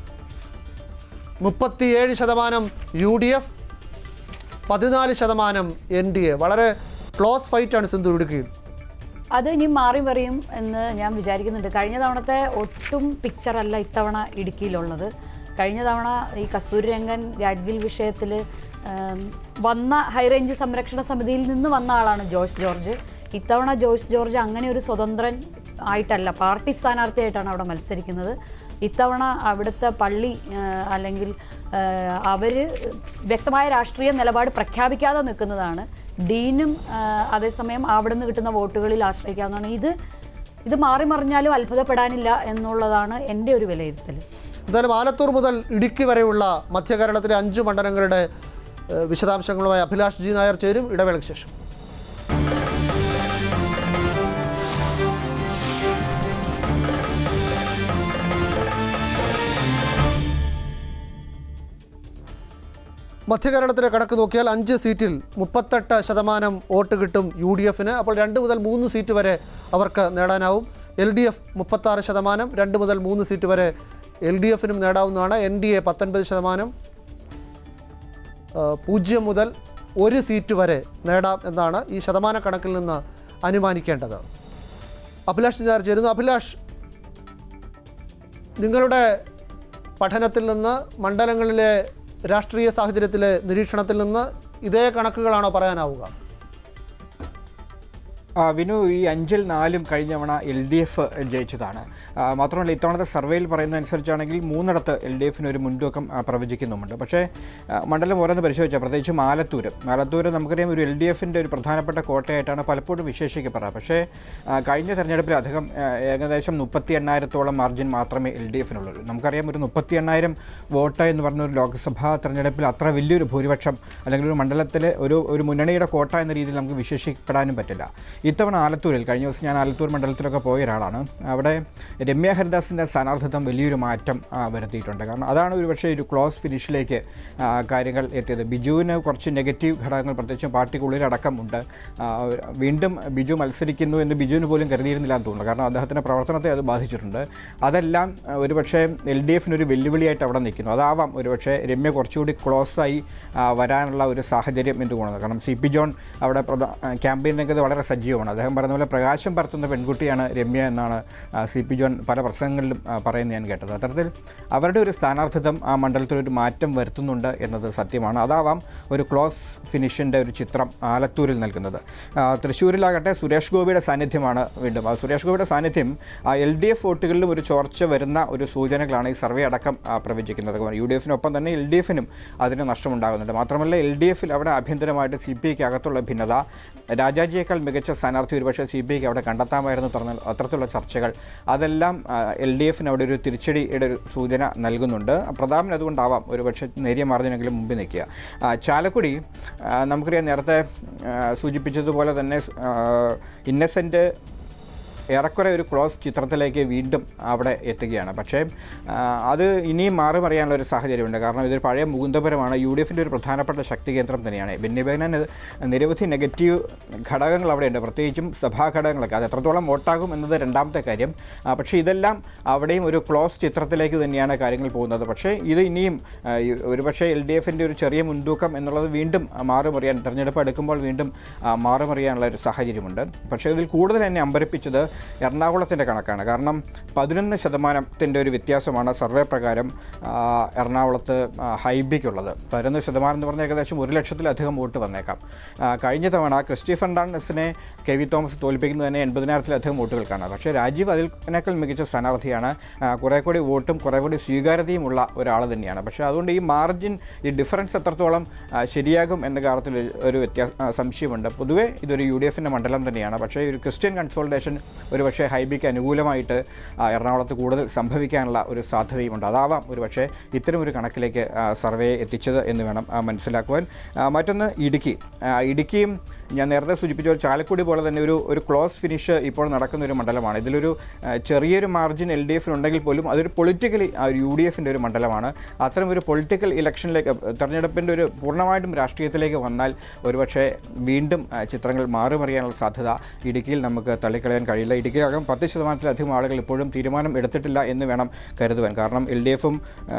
മുപ്പത്തിയേഴ് ശതമാനം യു ഡി എഫ് പതിനാല് ശതമാനം എൻ ഡി എ വളരെ ക്ലോസ് ഫൈറ്റാണ് സിന്ധു ഇടുക്കിയിൽ അത് ഇനി മാറി മറിയും എന്ന് ഞാൻ വിചാരിക്കുന്നുണ്ട് കഴിഞ്ഞ തവണത്തെ ഒട്ടും പിക്ചർ അല്ല ഇത്തവണ ഇടുക്കിയിലുള്ളത് കഴിഞ്ഞ തവണ ഈ കസ്തൂരി രംഗൻ ഗാഡ്ഗിൽ വിഷയത്തിൽ വന്ന ഹൈറേഞ്ച് സംരക്ഷണ സമിതിയിൽ നിന്ന് വന്ന ആളാണ് ജോയ്സ് ജോർജ് ഇത്തവണ ജോയ്സ് ജോർജ് അങ്ങനെ ഒരു സ്വതന്ത്രൻ ആയിട്ടല്ല പാർട്ടി സ്ഥാനാർത്ഥിയായിട്ടാണ് അവിടെ മത്സരിക്കുന്നത് ഇത്തവണ അവിടുത്തെ പള്ളി ആ, അല്ലെങ്കിൽ അവർ വ്യക്തമായ രാഷ്ട്രീയ നിലപാട് പ്രഖ്യാപിക്കാതെ നിൽക്കുന്നതാണ് ഡീനും ആ, അതേസമയം അവിടെ നിന്ന് കിട്ടുന്ന വോട്ടുകളിൽ ആശ്രയിക്കാവുന്നതാണ് ഇത് ഇത് മാറി മറിഞ്ഞാലും അത്ഭുതപ്പെടാനില്ല എന്നുള്ളതാണ് എൻ്റെ ഒരു വിലയിരുത്തൽ എന്തായാലും ആലത്തൂർ മുതൽ ഇടുക്കി വരെയുള്ള മധ്യകേരളത്തിലെ അഞ്ചു മണ്ഡലങ്ങളുടെ ഏഹ്, വിശദാംശങ്ങളുമായി അഭിലാഷ് ജി നായർ ചേരും ഇടവേളയ്ക്ക് ശേഷം മധ്യകേരളത്തിലെ കണക്ക് നോക്കിയാൽ അഞ്ച് സീറ്റിൽ മുപ്പത്തെട്ട് ശതമാനം വോട്ട് കിട്ടും യു ഡി എഫിന് അപ്പോൾ രണ്ട് മുതൽ മൂന്ന് സീറ്റ് വരെ അവർക്ക് നേടാനാവും എൽ ഡി എഫ് മുപ്പത്താറ് ശതമാനം രണ്ട് മുതൽ മൂന്ന് സീറ്റ് വരെ എൽ ഡി എഫിനും നേടാവുന്നതാണ് എൻ ഡി എ പത്തൊൻപത് ശതമാനം ആ, പൂജ്യം മുതൽ ഒരു സീറ്റ് വരെ നേടാം എന്നാണ് ഈ ശതമാന കണക്കിൽ നിന്ന് അനുമാനിക്കേണ്ടത് അഭിലാഷ് ഞാൻ ചേരുന്നു അഭിലാഷ് നിങ്ങളുടെ പഠനത്തിൽ നിന്ന് മണ്ഡലങ്ങളിലെ രാഷ്ട്രീയ സാഹചര്യത്തിലെ നിരീക്ഷണത്തിൽ നിന്ന് ഇതേ കണക്കുകളാണോ പറയാനാവുക ആ, വിനു ഈ അഞ്ചിൽ നാലും കഴിഞ്ഞ തവണ എൽ ഡി എഫ് ജയിച്ചതാണ് ആ, മാത്രമല്ല ഇത്തവണത്തെ സർവേയിൽ പറയുന്നതനുസരിച്ചാണെങ്കിൽ മൂന്നിടത്ത് എൽ ഡി എഫിന് ഒരു മുൻതൂക്കം ആ, പ്രവചിക്കുന്നുമുണ്ട് പക്ഷേ ആ, മണ്ഡലം ഓരോന്ന് പരിശോധിച്ചാൽ പ്രത്യേകിച്ചും ആലത്തൂർ ആലത്തൂർ നമുക്കറിയാം ഒരു എൽ ഡി എഫിൻ്റെ ഒരു പ്രധാനപ്പെട്ട കോട്ടയായിട്ടാണ് പലപ്പോഴും വിശേഷിക്കപ്പെടുക പക്ഷേ ആ, കഴിഞ്ഞ തെരഞ്ഞെടുപ്പിൽ അധികം ആ, ഏകദേശം മുപ്പത്തി എണ്ണായിരത്തോളം മാർജിൻ മാത്രമേ എൽ ഡി എഫിനുള്ളൂ നമുക്കറിയാം ഒരു മുപ്പത്തി എണ്ണായിരം വോട്ട് എന്ന് പറഞ്ഞ ഒരു ലോക്സഭാ തെരഞ്ഞെടുപ്പിൽ അത്ര വലിയൊരു ഭൂരിപക്ഷം അല്ലെങ്കിൽ ഒരു മണ്ഡലത്തിലെ ഒരു ഒരു മുന്നണിയുടെ കോട്ട എന്ന രീതിയിൽ നമുക്ക് വിശേഷിപ്പെടാനും പറ്റില്ല ഇത്തവണ ആലത്തൂരിൽ കഴിഞ്ഞ ദിവസം ഞാൻ ആലത്തൂർ മണ്ഡലത്തിലൊക്കെ പോയ ഒരാളാണ് അവിടെ രമ്യ ഹരിദാസിൻ്റെ സ്ഥാനാർത്ഥിത്വം വലിയൊരു മാറ്റം ആ, വരുത്തിയിട്ടുണ്ട് കാരണം അതാണ് ഒരു പക്ഷേ ഒരു ക്ലോസ് ഫിനിഷിലേക്ക് ആ, കാര്യങ്ങൾ എത്തിയത് ബിജുവിന് കുറച്ച് നെഗറ്റീവ് ഘടകങ്ങൾ പ്രത്യേകിച്ചും പാർട്ടിക്കുള്ളിലടക്കം ഉണ്ട് ആ, വീണ്ടും ബിജു മത്സരിക്കുന്നു എന്ന് ബിജുവിന് പോലും കരുതിയിരുന്നില്ല എന്ന് തോന്നുന്നു കാരണം അദ്ദേഹത്തിൻ്റെ പ്രവർത്തനത്തെ അത് ബാധിച്ചിട്ടുണ്ട് അതെല്ലാം ആ, ഒരുപക്ഷെ എൽ ഡി എഫിന് ഒരു വെല്ലുവിളിയായിട്ട് അവിടെ നിൽക്കുന്നു അതാവാം ഒരുപക്ഷെ രമ്യ കുറച്ചുകൂടി ക്ലോസായി വരാനുള്ള ഒരു സാഹചര്യം എന്ന് തോന്നുന്നത് കാരണം സി പി ജോൺ അവിടെ ക്യാമ്പയിൻ രംഗത്ത് വളരെ സജീവമാണ് അദ്ദേഹം പറയുന്ന പോലെ പ്രകാശം പരത്തുന്ന പെൺകുട്ടിയാണ് രമ്യ എന്നാണ് സി പി ജോൺ പല പ്രസംഗങ്ങളിലും ആ, പറയുന്നത് ഞാൻ കേട്ടത് അത്തരത്തിൽ അവരുടെ ഒരു സ്ഥാനാർത്ഥിത്വം ആ മണ്ഡലത്തിൽ ഒരു മാറ്റം വരുത്തുന്നുണ്ട് എന്നത് സത്യമാണ് അതാവാം ഒരു ക്ലോസ് ഫിനിഷിൻ്റെ ഒരു ചിത്രം ആലത്തൂരിൽ നൽകുന്നത് ആ, തൃശ്ശൂരിലാകട്ടെ സുരേഷ് ഗോപിയുടെ സാന്നിധ്യമാണ് വീണ്ടും ആ സുരേഷ് ഗോപിയുടെ സാന്നിധ്യം എൽ ഡി എഫ് വോട്ടുകളിലും ഒരു ചോർച്ച വരുന്ന ഒരു സൂചനകളാണ് ഈ സർവേ അടക്കം ആ, പ്രവചിക്കുന്നത് യു ഡി എഫിനൊപ്പം തന്നെ എൽ ഡി എഫിനും അതിന് നഷ്ടമുണ്ടാകുന്നുണ്ട് മാത്രമല്ല എൽ ഡി എഫിൽ അവിടെ ആഭ്യന്തരമായിട്ട് സി പി ഐക്ക് അകത്തുള്ള ഭിന്നത രാജാജിയേക്കാൾ മികച്ച സ്ഥാനാർത്ഥി ഒരുപക്ഷെ സി പി ഐക്ക് അവിടെ കണ്ടെത്താമായിരുന്നു പറഞ്ഞാൽ അത്തരത്തിലുള്ള ചർച്ചകൾ അതെല്ലാം എൽ ഡി എഫിന് അവിടെ ഒരു തിരിച്ചടിയുടെ ഒരു സൂചന നൽകുന്നുണ്ട് പ്രതാപൻ അതുകൊണ്ടാവാം ഒരുപക്ഷെ നേരിയ മാർജിനെങ്കിലും മുമ്പിൽ നിൽക്കുക ആ, ചാലക്കുടി ആ, നമുക്കറിയാം നേരത്തെ ആ, സൂചിപ്പിച്ചതുപോലെ തന്നെ ഇന്നസെൻറ്റ് ഏറെക്കുറെ ഒരു ക്ലോസ് ചിത്രത്തിലേക്ക് വീണ്ടും അവിടെ എത്തുകയാണ് പക്ഷേ ആ, അത് ഇനിയും മാറി മറിയാനുള്ള ഒരു സാഹചര്യമുണ്ട് കാരണം ഇതൊരു പഴയ മുകുന്ദപുരമാണ് യു ഡി എഫിൻ്റെ ഒരു പ്രധാനപ്പെട്ട ശക്തി കേന്ദ്രം തന്നെയാണ് ബെന്നി ബെഹനാൻ നിരവധി നെഗറ്റീവ് ഘടകങ്ങൾ അവിടെയുണ്ട് പ്രത്യേകിച്ചും സഭാ ഘടകങ്ങളൊക്കെ അത് എത്രത്തോളം വോട്ടാകും എന്നത് രണ്ടാമത്തെ കാര്യം ആ, പക്ഷേ ഇതെല്ലാം അവിടെയും ഒരു ക്ലോസ് ചിത്രത്തിലേക്ക് തന്നെയാണ് കാര്യങ്ങൾ പോകുന്നത് പക്ഷേ ഇത് ഇനിയും ആ, ഈ ഒരുപക്ഷേ എൽ ഡി എഫിൻ്റെ ഒരു ചെറിയ മുൻതൂക്കം എന്നുള്ളത് വീണ്ടും ആ, മാറുമറിയാൻ തെരഞ്ഞെടുപ്പ് എടുക്കുമ്പോൾ വീണ്ടും ആ, മാറുമറിയാനുള്ള ഒരു സാഹചര്യമുണ്ട് പക്ഷേ ഇതിൽ കൂടുതൽ എന്നെ അമ്പരപ്പിച്ചത് എറണാകുളത്തിൻ്റെ കണക്കാണ് കാരണം പതിനൊന്ന് ശതമാനത്തിൻ്റെ ഒരു വ്യത്യാസമാണ് സർവേ പ്രകാരം ആ, എറണാകുളത്ത് ആ, ഹൈബിക്കുള്ളത് പതിനൊന്ന് ശതമാനം എന്ന് പറഞ്ഞാൽ ഏകദേശം ഒരു ലക്ഷത്തിലധികം വോട്ട് വന്നേക്കാം ആ, കഴിഞ്ഞ തവണ ക്രിസ്റ്റി ഫെർണാണ്ടസിനെ കെ വി തോമസ് തോൽപ്പിക്കുന്നത് തന്നെ എൺപതിനായിരത്തിലധികം വോട്ടുകൾക്കാണ് പക്ഷേ രാജീവ് അതിനേക്കാൾ മികച്ച സ്ഥാനാർത്ഥിയാണ് ആ, കുറേ കൂടി വോട്ടും കുറേ കൂടി സ്വീകാര്യതയും ഉള്ള ഒരാൾ തന്നെയാണ് പക്ഷേ അതുകൊണ്ട് ഈ മാർജിൻ ഈ ഡിഫറൻസ് എത്രത്തോളം ആ, ശരിയാകും എന്ന കാര്യത്തിൽ ഒരു വ്യത്യാസ ആ, സംശയമുണ്ട് പൊതുവേ ഇതൊരു യു ഡി എഫിൻ്റെ മണ്ഡലം തന്നെയാണ് പക്ഷേ ഒരു ക്രിസ്ത്യൻ കൺസോൾട്ടേഷൻ ഒരു പക്ഷേ ഹൈബിക്ക് അനുകൂലമായിട്ട് ആ, എറണാകുളത്ത് കൂടുതൽ സംഭവിക്കാനുള്ള ഒരു സാധ്യതയുമുണ്ട് അതാവാം ഒരു പക്ഷേ ഇത്തരം ഒരു കണക്കിലേക്ക് ആ, സർവേ എത്തിച്ചത് എന്ന് വേണം ആ, മനസ്സിലാക്കുവാൻ ആ, മറ്റൊന്ന് ഇടുക്കി ആ, ഇടുക്കിയും ഞാൻ നേരത്തെ സൂചിപ്പിച്ച പോലെ ചാലക്കുടി പോലെ തന്നെ ഒരു ഒരു ക്ലോസ് ഫിനിഷ് ഇപ്പോൾ നടക്കുന്ന ഒരു മണ്ഡലമാണ് ഇതിലൊരു ആ, ചെറിയൊരു മാർജിൻ എൽ ഡി എഫിനുണ്ടെങ്കിൽ പോലും അതൊരു പൊളിറ്റിക്കലി യു ഡി എഫിൻ്റെ ഒരു മണ്ഡലമാണ് അത്തരം ഒരു പൊളിറ്റിക്കൽ ഇലക്ഷനിലേക്ക് തെരഞ്ഞെടുപ്പിൻ്റെ ഒരു പൂർണ്ണമായിട്ടും രാഷ്ട്രീയത്തിലേക്ക് വന്നാൽ ഒരുപക്ഷെ വീണ്ടും ആ, ചിത്രങ്ങൾ മാറിമറിയാനുള്ള സാധ്യത ഇടുക്കിയിൽ നമുക്ക് തള്ളിക്കളയാൻ കഴിയില്ല ഇടുക്കിയിലകം പത്ത് ശതമാനത്തിലധികം ആളുകൾ ഇപ്പോഴും തീരുമാനം എടുത്തിട്ടില്ല എന്ന് വേണം കരുതുവാൻ കാരണം എൽ ഡി എഫും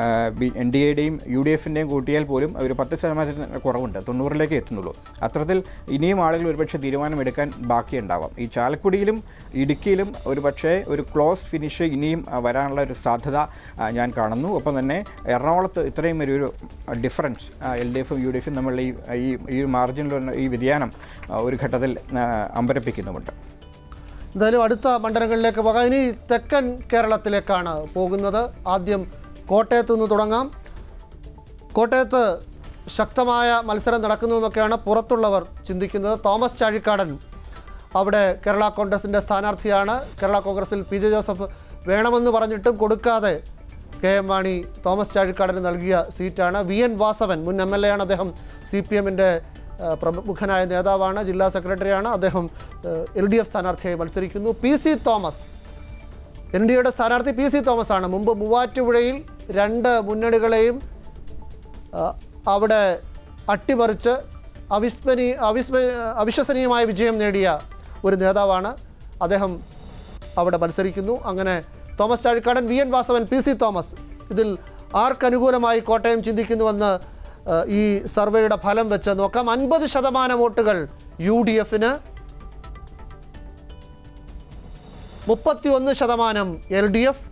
എൻ ഡി എയുടെയും യു ഡി എഫിൻ്റെയും കൂട്ടിയാൽ പോലും ഒരു പത്ത് ശതമാനത്തിന് കുറവുണ്ട് തൊണ്ണൂറിലേക്ക് എത്തുന്നുള്ളൂ അത്തരത്തിൽ ഇനിയും ആളുകൾ ഒരുപക്ഷെ തീരുമാനം എടുക്കാൻ ബാക്കിയുണ്ടാവാം ഈ ചാലക്കുടിയിലും ഇടുക്കിയിലും ഒരുപക്ഷെ ഒരു ക്ലോസ് ഫിനിഷ് ഇനിയും ആ, വരാനുള്ള ഒരു സാധ്യത ആ, ഞാൻ കാണുന്നു ഒപ്പം തന്നെ എറണാകുളത്ത് ഇത്രയും ഒരു ഒരു ഡിഫറൻസ് എൽ ഡി എഫും യു ഡി എഫും തമ്മിലുള്ള ഈ ഈ ഈ മാർജിനിലുള്ള ഈ വ്യതിയാനം ആ, ഒരു ഘട്ടത്തിൽ ആ, അമ്പരപ്പിക്കുന്നുമുണ്ട് എന്തായാലും അടുത്ത മണ്ഡലങ്ങളിലേക്ക് പോകാം ഇനി തെക്കൻ കേരളത്തിലേക്കാണ് പോകുന്നത് ആദ്യം കോട്ടയത്ത് നിന്ന് തുടങ്ങാം കോട്ടയത്ത് ശക്തമായ മത്സരം നടക്കുന്നു എന്നൊക്കെയാണ് പുറത്തുള്ളവർ ചിന്തിക്കുന്നത് തോമസ് ചാഴിക്കാടൻ അവിടെ കേരള കോൺഗ്രസിൻ്റെ സ്ഥാനാർത്ഥിയാണ് കേരള കോൺഗ്രസിൽ പി ജെ ജോസഫ് വേണമെന്ന് പറഞ്ഞിട്ടും കൊടുക്കാതെ കെ എം മാണി തോമസ് ചാഴിക്കാടന് നൽകിയ സീറ്റാണ് വി എൻ വാസവൻ മുൻ എം എൽ എ ആണ് അദ്ദേഹം സി പി എമ്മിൻ്റെ പ്രമുഖനായ നേതാവാണ് ജില്ലാ സെക്രട്ടറിയാണ് അദ്ദേഹം എൽ ഡി എഫ് സ്ഥാനാർത്ഥിയായി മത്സരിക്കുന്നു P C Thomas N D എയുടെ സ്ഥാനാർത്ഥി പി സി തോമസ് ആണ് മുമ്പ് മൂവാറ്റുപുഴയിൽ രണ്ട് മുന്നണികളെയും ആ, അവിടെ അട്ടിമറിച്ച് അവിസ്മരീ അവിസ്മ അവിശ്വസനീയമായ വിജയം നേടിയ ഒരു നേതാവാണ് അദ്ദേഹം അവിടെ മത്സരിക്കുന്നു അങ്ങനെ Thomas Chazhikadan V N Vasavan P C Thomas ഇതിൽ ആർക്കനുകൂലമായി കോട്ടയം ചിന്തിക്കുന്നുവെന്ന് ആ, ഈ സർവേയുടെ ഫലം വെച്ച് നോക്കാം അൻപത് ശതമാനം വോട്ടുകൾ യു ഡി എഫിന് മുപ്പത്തിയൊന്ന് ശതമാനം എൽ ഡി എഫ്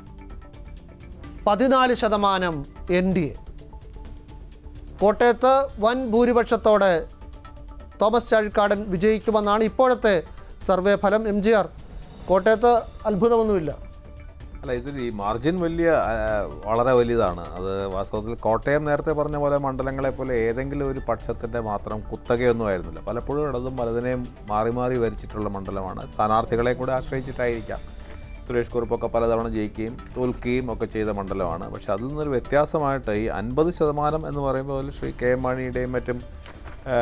പതിനാല് ശതമാനം എൻ ഡി എ കോട്ടയത്ത് വൻ ഭൂരിപക്ഷത്തോടെ തോമസ് ചാഴിക്കാടൻ വിജയിക്കുമെന്നാണ് ഇപ്പോഴത്തെ സർവേ ഫലം എം ജി ആർ കോട്ടയത്ത് അത്ഭുതമൊന്നുമില്ല അല്ല ഇതിൽ ഈ മാർജിൻ വലിയ ആ, വളരെ വലുതാണ് അത് വാസ്തവത്തിൽ കോട്ടയം നേരത്തെ പറഞ്ഞ പോലെ മണ്ഡലങ്ങളെ പോലെ ഏതെങ്കിലും ഒരു പക്ഷത്തിൻ്റെ മാത്രം കുത്തകയൊന്നും ആയിരുന്നില്ല പലപ്പോഴും ഇടതും വലതിനെയും മാറി മാറി ഭരിച്ചിട്ടുള്ള മണ്ഡലമാണ് സ്ഥാനാർത്ഥികളെ കൂടെ ആശ്രയിച്ചിട്ടായിരിക്കാം സുരേഷ് കുറുപ്പൊക്കെ പലതവണ ജയിക്കുകയും തോൽക്കുകയും ഒക്കെ ചെയ്ത മണ്ഡലമാണ് പക്ഷെ അതിൽ നിന്നൊരു വ്യത്യാസമായിട്ട് ഈ അൻപത് ശതമാനം എന്ന് പറയുമ്പോൾ അതിൽ ശ്രീ കെ എം മാണിയുടെയും മറ്റും ആ,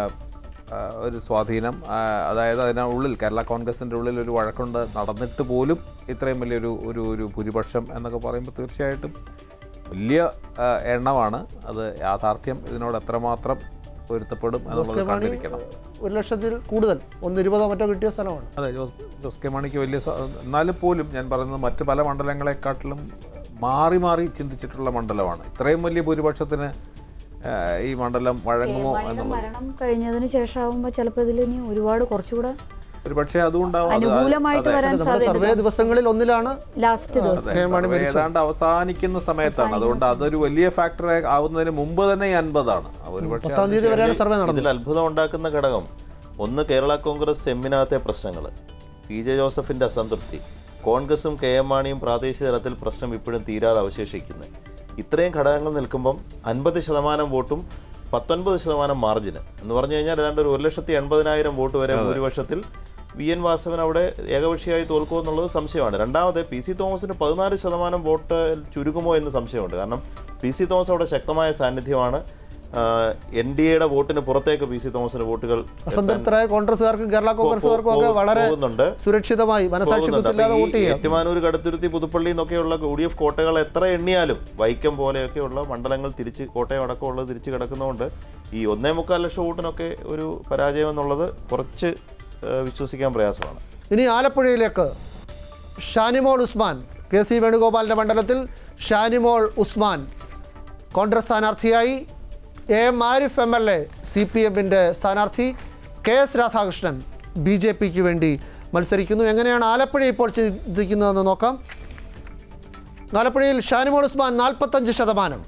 ആ, ഒരു സ്വാധീനം ആ, അതായത് അതിനുള്ളിൽ കേരള കോൺഗ്രസിൻ്റെ ഉള്ളിൽ ഒരു വഴക്കുണ്ട് നടന്നിട്ട് പോലും ഇത്രയും വലിയൊരു ഒരു ഒരു ഭൂരിപക്ഷം എന്നൊക്കെ പറയുമ്പോൾ തീർച്ചയായിട്ടും വലിയ ആ, എണ്ണമാണ് അത് യാഥാർത്ഥ്യം ഇതിനോട് എത്രമാത്രം പൊരുത്തപ്പെടും എന്നുള്ളത് കണ്ടിരിക്കണം ഒരു ലക്ഷത്തിൽ കൂടുതൽ ഒന്ന് ഇരുപതോ മറ്റോ കിട്ടിയ സ്ഥലമാണ് അതെ ജോസ് ജോസ് കെ മാണിക്ക് വലിയ സ്വാ- എന്നാലും പോലും ഞാൻ പറയുന്നത് മറ്റ് പല മണ്ഡലങ്ങളെക്കാട്ടിലും മാറി മാറി ചിന്തിച്ചിട്ടുള്ള മണ്ഡലമാണ് ഇത്രയും വലിയ ഭൂരിപക്ഷത്തിന് ആ, ഈ മണ്ഡലം വഴങ്ങുമോ മണിയുടെ എന്നുള്ളത് മരണം കഴിഞ്ഞതിന് ശേഷമാകുമ്പോൾ ചിലപ്പോൾ ഇതിൽ ഇനി ഒരുപാട് കുറച്ചുകൂടെ ഒരു പക്ഷേ അതുകൊണ്ടാവും അത് അനുകൂലമായിട്ട് അതെ. വരാൻ നമ്മുടെ സർവേ സാധ്യത ദിവസങ്ങളിൽ ഒന്നിലാണ് ലാസ്റ്റ് ദിവസം അതെ, സർവേ ഏതാണ്ട് അവസാനിക്കുന്ന സമയത്താണ് അതുകൊണ്ട് അതൊരു വലിയ ഫാക്ടർ ആവുന്നതിന് മുമ്പ് തന്നെ ഈ അൻപതാണ് ഒരു പക്ഷേ പത്താം തീയതി വരെയാണ് സർവേ നടന്നത് ഇതിൽ അത്ഭുതം ഉണ്ടാക്കുന്ന ഘടകം ഒന്ന് കേരള കോൺഗ്രസ് എമ്മിനകത്തെ പ്രശ്നങ്ങൾ പി ജെ ജോസഫിന്റെ അസംതൃപ്തി കോൺഗ്രസും കെ എം മാണിയും പ്രാദേശിക തലത്തിൽ പ്രശ്നം ഇപ്പോഴും തീരാതെ അവശേഷിക്കുന്നത് ഇത്രയും ഘടകങ്ങൾ നിൽക്കുമ്പം അൻപത് ശതമാനം വോട്ടും പത്തൊൻപത് ശതമാനം മാർജിന് എന്ന് പറഞ്ഞു കഴിഞ്ഞാൽ ഏതാണ്ട് ഒരു ഒരു ലക്ഷത്തി എൺപതിനായിരം വോട്ട് വരെ ഭൂരിപക്ഷത്തിൽ വി എൻ വാസവൻ അവിടെ ഏകപക്ഷീയമായി തോൽക്കുമോ എന്നുള്ളത് സംശയമാണ് രണ്ടാമത് പി സി തോമസിന് പതിനാല് ശതമാനം വോട്ട് ചുരുങ്ങുമോ എന്ന് സംശയമുണ്ട് കാരണം പി സി തോമസ് അവിടെ ശക്തമായ സാന്നിധ്യമാണ് എൻ ഡി എയുടെ വോട്ടിന് പുറത്തേക്ക് പി സി തോമസിന് വോട്ടുകൾ അസംതൃപ്തരായ കോൺഗ്രസ്സുകാർക്കും കേരള കോൺഗ്രസ്സുകാർക്കും ഒക്കെ പോ- വളരെ പോകുന്നുണ്ട്. സുരക്ഷിതമായി മനസാക്ഷിപ്പത്തില്ലാതെ വോട്ട് ചെയ്യാം ഏറ്റുമാനൂർ കടുത്തുരുത്തി പുതുപ്പള്ളി എന്നൊക്കെയുള്ള യു ഡി എഫ് കോട്ടകൾ എത്ര എണ്ണിയാലും വൈക്കം പോലെയൊക്കെയുള്ള മണ്ഡലങ്ങൾ തിരിച്ച് കോട്ടയം അടക്കമുള്ളത് തിരിച്ച് കിടക്കുന്നതുകൊണ്ട് ഈ ഒന്നേ മുക്കാൽ ലക്ഷം വോട്ടിനൊക്കെ ഒരു പരാജയം എന്നുള്ളത് കുറച്ച് ഏഹ്, വിശ്വസിക്കാൻ പ്രയാസമാണ് ഇനി ആലപ്പുഴയിലേക്ക് ഷാനിമോൾ ഉസ്മാൻ കെ സി വേണുഗോപാലിൻ്റെ മണ്ഡലത്തിൽ ഷാനിമോൾ ഉസ്മാൻ കോൺഗ്രസ് സ്ഥാനാർത്ഥിയായി A M Arif M L A C P എമ്മിൻ്റെ സ്ഥാനാർത്ഥി K S Radhakrishnan B J പിക്ക് വേണ്ടി മത്സരിക്കുന്നു എങ്ങനെയാണ് ആലപ്പുഴ ഇപ്പോൾ ചിന്തിക്കുന്നതെന്ന് നോക്കാം ആലപ്പുഴയിൽ ഷാനിമോൾ ഉസ്മാൻ നാൽപ്പത്തഞ്ച് ശതമാനം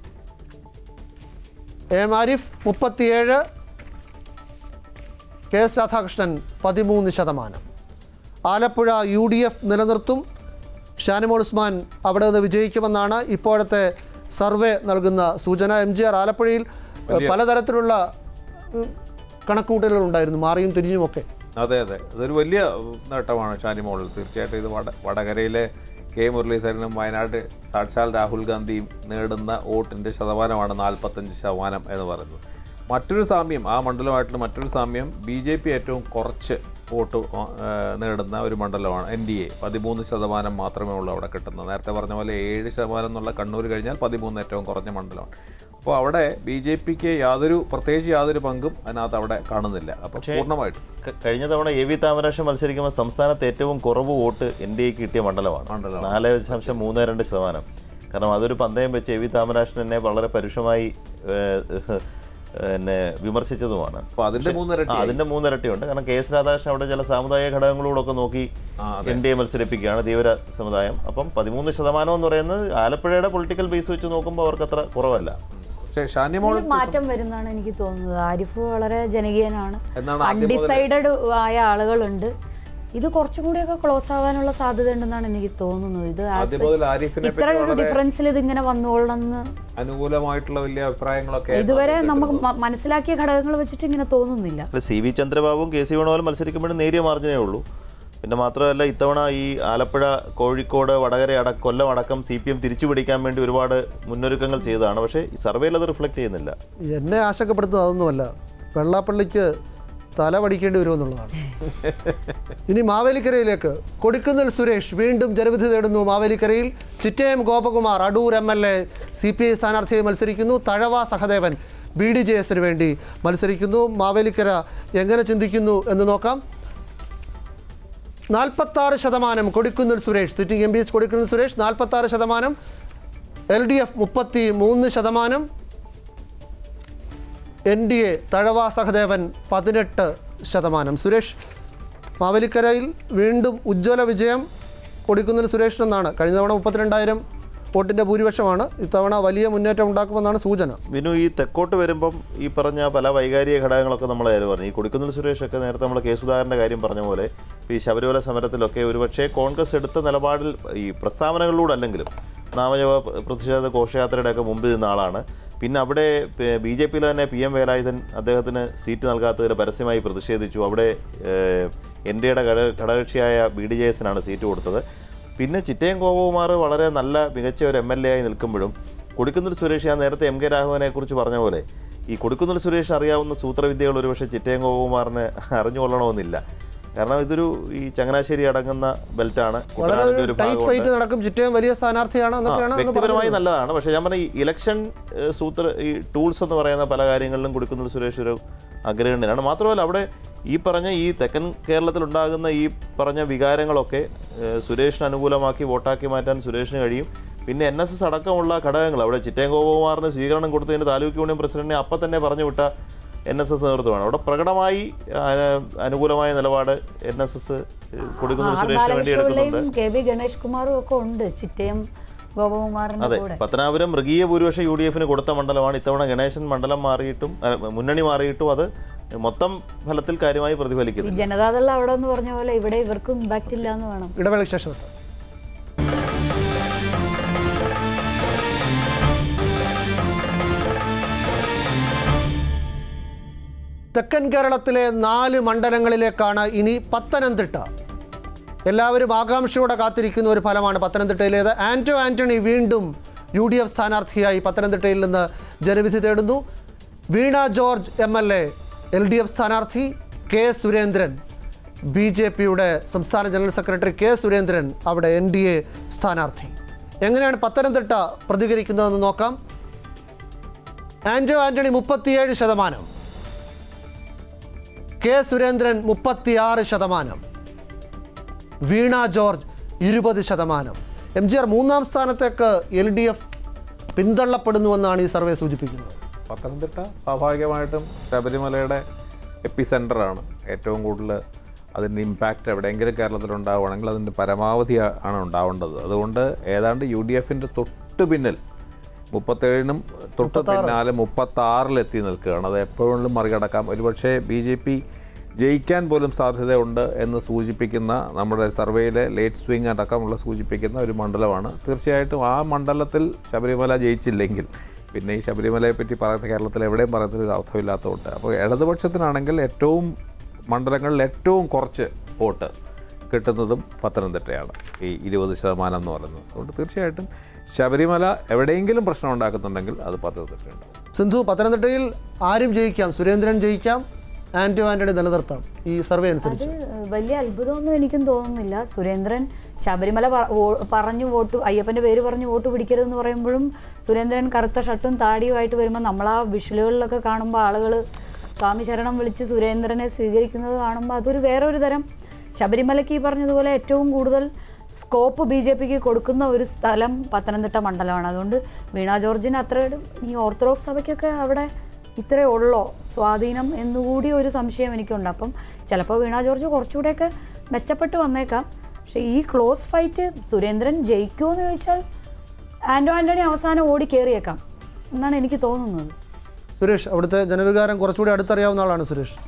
എ എം ആരിഫ് മുപ്പത്തിയേഴ് കെ എസ് രാധാകൃഷ്ണൻ പതിമൂന്ന് ശതമാനം ആലപ്പുഴ യു ഡി എഫ് നിലനിർത്തും ഷാനിമോൾ ഉസ്മാൻ അവിടെ നിന്ന് വിജയിക്കുമെന്നാണ് ഇപ്പോഴത്തെ സർവേ നൽകുന്ന സൂചന എം ജി ആർ ആലപ്പുഴയിൽ ഏഹ്, പലതരത്തിലുള്ള ഉം, കണക്കുകൂട്ടലുകൾ ഉണ്ടായിരുന്നു മാറിയും തിരിഞ്ഞുമൊക്കെ അതെ അതെ അതൊരു വലിയ നേട്ടമാണ് ഷാനിമോളിൽ തീർച്ചയായിട്ടും ഇത് വട വടകരയിലെ കെ മുരളീധരനും വയനാട് സാക്ഷാൽ രാഹുൽ ഗാന്ധിയും നേടുന്ന വോട്ടിൻ്റെ ശതമാനമാണ് നാൽപ്പത്തഞ്ച് ശതമാനം എന്ന് പറയുന്നത് മറ്റൊരു സാമ്യം ആ മണ്ഡലമായിട്ടുള്ള മറ്റൊരു സാമ്യം ബി ജെ പി ഏറ്റവും കുറച്ച് വോട്ട് ആ, നേടുന്ന ഒരു മണ്ഡലമാണ് എൻ ഡി എ പതിമൂന്ന് ശതമാനം മാത്രമേ ഉള്ളൂ അവിടെ കിട്ടുന്നത് നേരത്തെ പറഞ്ഞ പോലെ ഏഴ് ശതമാനം എന്നുള്ള കണ്ണൂർ കഴിഞ്ഞാൽ പതിമൂന്ന് ഏറ്റവും കുറഞ്ഞ മണ്ഡലമാണ് അപ്പോൾ അവിടെ ബി ജെ പിക്ക് യാതൊരു പ്രത്യേകിച്ച് യാതൊരു പങ്കും അതിനകത്ത് അവിടെ കാണുന്നില്ല അപ്പോൾ പൂർണ്ണമായിട്ടും ക- കഴിഞ്ഞ തവണ എ വി താമരാക്ഷൻ മത്സരിക്കുമ്പോൾ സംസ്ഥാനത്ത് ഏറ്റവും കുറവ് വോട്ട് എൻ ഡി എക്ക് കിട്ടിയ മണ്ഡലമാണ് മണ്ഡലമാണ്. നാല് ദശാംശം മൂന്ന് രണ്ട് ശതമാനം കാരണം അതൊരു പന്തയം വെച്ച് എ വി താമരാക്ഷൻ എന്നെ വളരെ പരുഷമായി ഏഹ്, എന്നെ വിമർശിച്ചതുമാണ് അപ്പോൾ അതിൻ്റെ മൂന്നിരട്ടി ആ, അതിന്റെ മൂന്നിരട്ടിയുണ്ട് കാരണം കെ എസ് രാധാകൃഷ്ണൻ അവിടെ ചില സാമുദായിക ഘടകങ്ങളോടൊക്കെ നോക്കി എൻ ഡി എ മത്സരിപ്പിക്കുകയാണ് തീവ്ര സമുദായം അപ്പം പതിമൂന്ന് ശതമാനം എന്ന് പറയുന്നത് ആലപ്പുഴയുടെ പൊളിറ്റിക്കൽ ബേസ് വെച്ച് നോക്കുമ്പോൾ അവർക്ക് അത്ര കുറവല്ല പക്ഷേ ഷാനിമോൾ ഇതിൽ മാറ്റം വരുന്നതാണ് എനിക്ക് തോന്നുന്നത് ആരിഫ് വളരെ ജനകീയനാണ് എന്നാണ് ആദ്യം മുതലേ. അൺഡിസൈഡഡ് ആയ ആളുകളുണ്ട് ഇത് കുറച്ചും കൂടിയൊക്കെ ക്ലോസ് ആവാനുള്ള സാധ്യത ഉണ്ടെന്നാണ് എനിക്ക് തോന്നുന്നത് ഇത് as ആദ്യം such മുതൽ ആരിഫിനെ ഇത്ര പറ്റി ഒരു വളരെ ഡിഫറൻസിൽ ഇതിങ്ങനെ വന്നുകൊള്ളണമെന്ന് അനുകൂലമായിട്ടുള്ള വലിയ അഭിപ്രായങ്ങളൊക്കെ ഇതുവരെ നമുക്ക് മ- മനസ്സിലാക്കിയ ഘടകങ്ങൾ വെച്ചിട്ട് ഇങ്ങനെ തോന്നുന്നില്ല അല്ല സി വി ചന്ദ്രബാബുവും കെ സി വേണുപോലും മത്സരിക്കുമ്പോഴും നേരിയ മാർജിനേ ഉള്ളൂ പിന്നെ മാത്രമല്ല ഇത്തവണ ഈ ആലപ്പുഴ കോഴിക്കോട് വടകര അടക്കം കൊല്ലം അടക്കം സി പി എം തിരിച്ചു പിടിക്കാൻ വേണ്ടി ഒരുപാട് മുന്നൊരുക്കങ്ങൾ ചെയ്തതാണ് പക്ഷേ ഈ സർവേയിൽ അത് റിഫ്ലക്ട് ചെയ്യുന്നില്ല എന്നെ ആശങ്കപ്പെടുത്തുന്നത് അതൊന്നുമല്ല വെള്ളാപ്പള്ളിക്ക് തല പഠിക്കേണ്ടി വരുമെന്നുള്ളതാണ് ഇനി മാവേലിക്കരയിലേക്ക് കൊടിക്കുന്നിൽ സുരേഷ് വീണ്ടും ജനവിധി തേടുന്നു മാവേലിക്കരയിൽ Chittayam Gopakumar Adoor M L A C P I സ്ഥാനാർത്ഥിയായി മത്സരിക്കുന്നു Thazhava Sahadevan B D J എസിന് വേണ്ടി മത്സരിക്കുന്നു മാവേലിക്കര എങ്ങനെ ചിന്തിക്കുന്നു എന്ന് നോക്കാം നാൽപ്പത്താറ് ശതമാനം Kodikunnil Suresh sitting M P Kodikunnil Suresh നാൽപ്പത്താറ് ശതമാനം എൽ ഡി എഫ് മുപ്പത്തി മൂന്ന് ശതമാനം N D A Thazhava Sahadevan പതിനെട്ട് ശതമാനം സുരേഷ് മാവേലിക്കരയിൽ വീണ്ടും ഉജ്ജ്വല വിജയം കൊടിക്കുന്നിൽ സുരേഷിനെന്നാണ് കഴിഞ്ഞ തവണ മുപ്പത്തിരണ്ടായിരം വോട്ടിൻ്റെ ഭൂരിപക്ഷമാണ് ഇത്തവണ വലിയ മുന്നേറ്റം ഉണ്ടാക്കുമെന്നാണ് സൂചന വിനു ഈ തെക്കോട്ട് വരുമ്പം ഈ പറഞ്ഞ പല വൈകാരിക ഘടകങ്ങളൊക്കെ നമ്മൾ കാര്യം പറഞ്ഞു ഈ കൊടുക്കുന്നിൽ സുരേഷൊക്കെ നേരത്തെ നമ്മൾ കെ സുധാകരൻ്റെ കാര്യം പറഞ്ഞ പോലെ ഈ ശബരിമല സമരത്തിലൊക്കെ ഒരുപക്ഷെ കോൺഗ്രസ് എടുത്ത നിലപാടിൽ ഈ പ്രസ്താവനകളിലൂടെ അല്ലെങ്കിലും നാമജപ പ്രതിഷേധ ഘോഷയാത്രയുടെ ഒക്കെ മുമ്പിൽ നിന്ന ആളാണ് പിന്നെ അവിടെ ബി ജെ പിയിൽ തന്നെ പി എം വേലായുധൻ അദ്ദേഹത്തിന് സീറ്റ് നൽകാത്തതിൽ പരസ്യമായി പ്രതിഷേധിച്ചു അവിടെ എൻ ഡി എയുടെ ഘടകകക്ഷിയായ ബി ഡി ജെ എസിനാണ് സീറ്റ് കൊടുത്തത് പിന്നെ ചിറ്റയം ഗോപകുമാർ വളരെ നല്ല മികച്ച ഒരു എം എൽ എ ആയി നിൽക്കുമ്പോഴും കൊടിക്കുന്നിൽ സുരേഷ് ഞാൻ നേരത്തെ എം കെ രാഘവനെ കുറിച്ച് പറഞ്ഞ പോലെ ഈ കൊടിക്കുന്നിൽ സുരേഷ് അറിയാവുന്ന സൂത്രവിദ്യകൾ ഒരുപക്ഷെ ചിറ്റയം ഗോപകുമാറിന് അറിഞ്ഞുകൊള്ളണമെന്നില്ല കാരണം ഇതൊരു ഈ ചങ്ങനാശ്ശേരി അടങ്ങുന്ന ബെൽറ്റാണ് വളരെ കുട്ടനാടിന്റെ ഒരു ഒരു ടൈറ്റ് ഭാഗമുണ്ട് ഫൈറ്റ് നടക്കും ചിറ്റയം വലിയ സ്ഥാനാർത്ഥിയാണ് ആ, എന്നൊക്കെയാണ് അന്ന് വ്യക്തിപരമായി പറഞ്ഞത്. നല്ലതാണ് പക്ഷേ ഞാൻ പറഞ്ഞ ഈ ഇലക്ഷൻ ഏഹ്, സൂത്ര ഈ ടൂൾസ് എന്ന് പറയുന്ന പല കാര്യങ്ങളിലും കൊടുക്കുന്ന സുരേഷ് ഒരു അഗ്രഗണ്യനാണ് മാത്രമല്ല അവിടെ ഈ പറഞ്ഞ ഈ തെക്കൻ കേരളത്തിൽ ഉണ്ടാകുന്ന ഈ പറഞ്ഞ വികാരങ്ങളൊക്കെ ഏഹ്, സുരേഷിന് അനുകൂലമാക്കി വോട്ടാക്കി മാറ്റാൻ സുരേഷിന് കഴിയും പിന്നെ എൻ എസ് എസ് അടക്കമുള്ള ഘടകങ്ങൾ അവിടെ ചിറ്റയം ഗോപകുമാറിന് സ്വീകരണം കൊടുത്തതിന് താലൂക്ക് യൂണിയൻ പ്രസിഡന്റിനെ അപ്പം തന്നെ പറഞ്ഞു വിട്ട എൻ എസ് എസ് നേതൃത്വമാണ് അവിടെ പ്രകടമായി ആ, അനുകൂലമായ നിലപാട് എൻ എസ് എസ് കൊടുക്കുന്ന ആർ സുരേഷിന് വേണ്ടി എടുക്കുന്നുണ്ട് ബാലകൃഷ്ണപിള്ളയും കെ ബി ഗണേഷ് കുമാറും ഒക്കെ ഉണ്ട് ചിറ്റയം ഗോപകുമാറിന്റെ അതെ കൂടെ പത്തനാപുരം മൃഗീയ ഭൂരിപക്ഷം യു ഡി എഫിന് കൊടുത്ത മണ്ഡലമാണ് ഇത്തവണ ഗണേശൻ മണ്ഡലം മാറിയിട്ടും അല്ല, മുന്നണി മാറിയിട്ടും അത് മൊത്തം ഫലത്തിൽ കാര്യമായി ഈ പ്രതിഫലിക്കുന്നു ജനതാദൾ അവിടെ എന്ന് പറഞ്ഞ പോലെ ഇവിടെ ഇവർക്കും ഇമ്പാക്റ്റ് ഇല്ല എന്ന് വേണം ഇടവേളയ്ക്ക് ശേഷം എത്താം. തെക്കൻ കേരളത്തിലെ നാല് മണ്ഡലങ്ങളിലേക്കാണ് ഇനി പത്തനംതിട്ട എല്ലാവരും ആകാംക്ഷയോടെ കാത്തിരിക്കുന്ന ഒരു ഫലമാണ് പത്തനംതിട്ടയിലേത് ആന്റോ ആന്റണി വീണ്ടും യു ഡി എഫ് സ്ഥാനാർത്ഥിയായി പത്തനംതിട്ടയിൽ നിന്ന് ജനവിധി തേടുന്നു Veena George M L A L D F സ്ഥാനാർത്ഥി കെ സുരേന്ദ്രൻ ബി ജെ പിയുടെ സംസ്ഥാന ജനറൽ സെക്രട്ടറി കെ സുരേന്ദ്രൻ അവിടെ എൻ ഡി എ സ്ഥാനാർത്ഥി എങ്ങനെയാണ് പത്തനംതിട്ട പ്രതികരിക്കുന്നതെന്ന് നോക്കാം ആന്റോ ആന്റണി മുപ്പത്തിയേഴ് ശതമാനം കെ സുരേന്ദ്രൻ മുപ്പത്തിയാറ് ശതമാനം വീണ ജോർജ് ഇരുപത് ശതമാനം എം ജി ആർ മൂന്നാം സ്ഥാനത്തേക്ക് എൽ ഡി എഫ് പിന്തള്ളപ്പെടുന്നുവെന്നാണ് ഈ സർവേ സൂചിപ്പിക്കുന്നത് പത്തനംതിട്ട സ്വാഭാവികമായിട്ടും ശബരിമലയുടെ എപ്പി സെൻ്ററാണ് ഏറ്റവും കൂടുതൽ അതിൻ്റെ ഇമ്പാക്റ്റ് എവിടെയെങ്കിലും കേരളത്തിൽ ഉണ്ടാവുകയാണെങ്കിൽ അതിൻ്റെ പരമാവധി ആ- ആണ് ഉണ്ടാവേണ്ടത് അതുകൊണ്ട് ഏതാണ്ട് യു ഡി എഫിൻ്റെ തൊട്ട് പിന്നിൽ മുപ്പത്തേഴിനും തൊട്ട് പിന്നാലെ മുപ്പത്താറിലെത്തി നിൽക്കുകയാണ് അത് എപ്പോഴും മറികടക്കാം ഒരുപക്ഷെ ബി ജെ പി ജയിക്കാൻ പോലും സാധ്യതയുണ്ട് എന്ന് സൂചിപ്പിക്കുന്ന നമ്മുടെ സർവേയിലെ ലേറ്റ് സ്വിങ് അടക്കമുള്ള സൂചിപ്പിക്കുന്ന ഒരു മണ്ഡലമാണ് തീർച്ചയായിട്ടും ആ മണ്ഡലത്തിൽ ശബരിമല ജയിച്ചില്ലെങ്കിൽ പിന്നെ ഈ ശബരിമലയെ പറ്റി പറയുന്ന കേരളത്തിൽ എവിടെയും പറയുന്നതിൽ ഒരു അർത്ഥമില്ലാത്തതുകൊണ്ട് അപ്പോൾ ഇടതുപക്ഷത്തിനാണെങ്കിൽ ഏറ്റവും മണ്ഡലങ്ങളിൽ ഏറ്റവും കുറച്ച് വോട്ട് കിട്ടുന്നതും പത്തനംതിട്ടയാണ് ഈ ഇരുപത് ശതമാനം എന്ന് പറയുന്നത് അതുകൊണ്ട് തീർച്ചയായിട്ടും ശബരിമല എവിടെയെങ്കിലും പ്രശ്നം ഉണ്ടാക്കുന്നുണ്ടെങ്കിൽ അത് പത്തനംതിട്ടയുണ്ടാവും സിന്ധു പത്തനംതിട്ടയിൽ ആരും ജയിക്കാം സുരേന്ദ്രൻ ജയിക്കാം ആന്റോ ആന്റണി നിലനിർത്താം ഈ സർവേ അത് അനുസരിച്ച് വലിയ അത്ഭുതമൊന്നും എനിക്കും തോന്നുന്നില്ല സുരേന്ദ്രൻ ശബരിമല പ- വോ- പറഞ്ഞു വോട്ട് അയ്യപ്പന്റെ പേര് പറഞ്ഞു വോട്ട് പിടിക്കരുതെന്ന് പറയുമ്പോഴും സുരേന്ദ്രൻ കറുത്ത ഷർട്ടും താടിയുമായിട്ട് വരുമ്പോൾ നമ്മൾ ആ വിഷ്വലുകളിലൊക്കെ കാണുമ്പോൾ ആളുകൾ സ്വാമി ശരണം വിളിച്ച് സുരേന്ദ്രനെ സ്വീകരിക്കുന്നത് കാണുമ്പോൾ അതൊരു വേറെ ഒരു തരം ശബരിമലയ്ക്ക് ഈ പറഞ്ഞതുപോലെ ഏറ്റവും കൂടുതൽ സ്കോപ്പ് ബി ജെ പിക്ക് കൊടുക്കുന്ന ഒരു സ്ഥലം പത്തനംതിട്ട മണ്ഡലമാണ് അതുകൊണ്ട് വീണ ജോർജിന് അത്ര ഈ ഓർത്തഡോക്സ് സഭയ്ക്കൊക്കെ അവിടെ ഇത്രേ ഉള്ളോ സ്വാധീനം എന്നുകൂടി ഒരു സംശയം എനിക്കുണ്ട് അപ്പം ചിലപ്പോൾ വീണ ജോർജ് കുറച്ചുകൂടെയൊക്കെ മെച്ചപ്പെട്ട് വന്നേക്കാം പക്ഷേ ഈ ക്ലോസ് ഫൈറ്റ് സുരേന്ദ്രൻ ജയിക്കുമോ എന്ന് ചോദിച്ചാൽ ആൻഡോ ആൻ്റണി അവസാനം ഓടി കയറിയേക്കാം എന്നാണ് എനിക്ക് തോന്നുന്നത് സുരേഷ് അവിടുത്തെ ജനവികാരം കുറച്ചുകൂടി അടുത്തറിയാവുന്ന ആളാണ് സുരേഷ്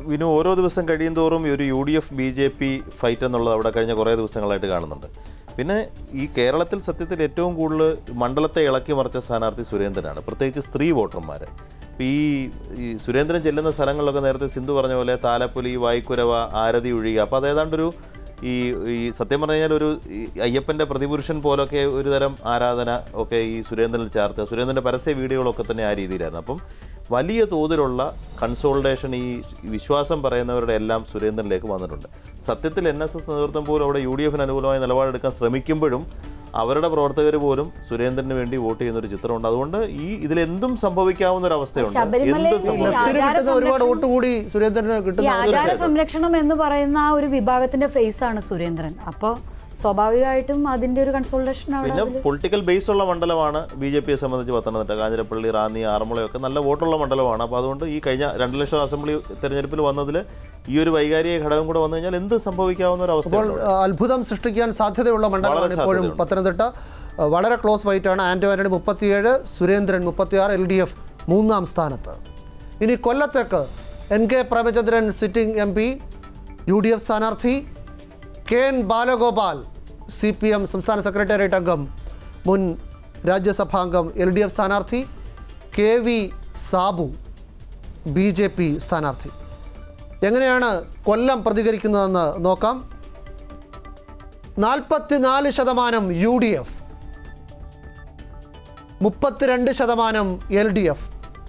വിനു ഓരോ ദിവസം കഴിയും തോറും ഈ ഒരു U D F B J P fight എന്നുള്ളത് അവിടെ കഴിഞ്ഞ കുറേ ദിവസങ്ങളായിട്ട് കാണുന്നുണ്ട് പിന്നെ ഈ കേരളത്തിൽ സത്യത്തിൽ ഏറ്റവും കൂടുതൽ മണ്ഡലത്തെ ഇളക്കി മറിച്ച സ്ഥാനാർത്ഥി സുരേന്ദ്രനാണ് പ്രത്യേകിച്ച് സ്ത്രീ വോട്ടർമാർ ഈ ഈ സുരേന്ദ്രൻ ചെല്ലുന്ന സ്ഥലങ്ങളിലൊക്കെ നേരത്തെ സിന്ധു പറഞ്ഞ പോലെ താലപ്പൊലി വായ്ക്കുരവ ആരതി ഒഴിയുക അപ്പോൾ അത് ഏതാണ്ടൊരു ഈ ഈ സത്യം പറഞ്ഞു കഴിഞ്ഞാൽ ഒരു ഈ അയ്യപ്പൻ്റെ പ്രതിപുരുഷൻ പോലൊക്കെ ഒരു തരം ആരാധന ഒക്കെ ഈ സുരേന്ദ്രനിൽ ചേർത്ത് സുരേന്ദ്രൻ്റെ പരസ്യ വീഡിയോകളൊക്കെ തന്നെ ആ രീതിയിലായിരുന്നു അപ്പം വലിയ തോതിലുള്ള കൺസോൾട്ടേഷൻ ഈ വിശ്വാസം പറയുന്നവരുടെ എല്ലാം സുരേന്ദ്രനിലേക്ക് വന്നിട്ടുണ്ട് സത്യത്തിൽ എൻ എസ് എസ് നേതൃത്വം പോലും അവിടെ യു ഡി എഫിന് അനുകൂലമായ നിലപാടെടുക്കാൻ ശ്രമിക്കുമ്പോഴും അവരുടെ പ്രവർത്തകർ പോലും സുരേന്ദ്രന് വേണ്ടി വോട്ട് ചെയ്യുന്ന ഒരു ചിത്രമുണ്ട് അതുകൊണ്ട് ഈ ഇതിലെന്തും സംഭവിക്കാവുന്ന ഒരു അവസ്ഥയുണ്ട് ശബരിമലയിൽ എന്തും ഈ സംഭവിക്കാം ലെഫ്റ്റിന് ആചാര കിട്ടുന്ന ഒരുപാട് സംരക്ഷണം- വോട്ട് കൂടി സുരേന്ദ്രന് ഈ കിട്ടുന്ന ആചാര സംരക്ഷണം എന്ന് പറയുന്ന ആ ഒരു വിഭാഗത്തിന്റെ ഫേസ് ആണ് സുരേന്ദ്രൻ അപ്പോൾ സ്വാഭാവികമായിട്ടും അതിന്റെ ഒരു കൺസൾട്ടേഷൻ അവിടെ പിന്നെ അതില് പൊളിറ്റിക്കൽ ബേസ് ഉള്ള മണ്ഡലമാണ് ബി ജെ പിയെ സംബന്ധിച്ച് പത്തനംതിട്ട കാഞ്ഞിരപ്പള്ളി റാന്നി ആറന്മുളയൊക്കെ നല്ല വോട്ടുള്ള മണ്ഡലമാണ് അപ്പോൾ അതുകൊണ്ട് ഈ കഴിഞ്ഞ രണ്ട് ലക്ഷം അസംബ്ലി തെരഞ്ഞെടുപ്പിൽ വന്നതിൽ ഈ ഒരു വൈകാരിക ഘടകം കൂടെ വന്നു കഴിഞ്ഞാൽ എന്ത് സംഭവിക്കാവുന്ന ഒരു അപ്പോൾ അവസ്ഥയാണ് ആ, അത്ഭുതം സൃഷ്ടിക്കാൻ സാധ്യതയുള്ള മണ്ഡലമാണ് വളരെ ഇപ്പോഴും സാധ്യതയുണ്ട്. പത്തനംതിട്ട ആ, വളരെ ക്ലോസ് ഫൈറ്റാണ് ആന്റോ ആന്റണി മുപ്പത്തിയേഴ് സുരേന്ദ്രൻ മുപ്പത്തിയാറ് എൽ ഡി എഫ് മൂന്നാം സ്ഥാനത്ത് ഇനി കൊല്ലത്തേക്ക് N K Premachandran sitting M P U D F സ്ഥാനാർത്ഥി K N Balagopal C P M സംസ്ഥാന സെക്രട്ടേറിയറ്റ് അംഗം മുൻ രാജ്യസഭാംഗം എൽ ഡി എഫ് സ്ഥാനാർത്ഥി K V Sabu B J P സ്ഥാനാർത്ഥി എങ്ങനെയാണ് കൊല്ലം പ്രതികരിക്കുന്നതെന്ന് നോക്കാം നാൽപ്പത്തിനാല് ശതമാനം യു ഡി എഫ് മുപ്പത്തിരണ്ട് ശതമാനം എൽ ഡി എഫ്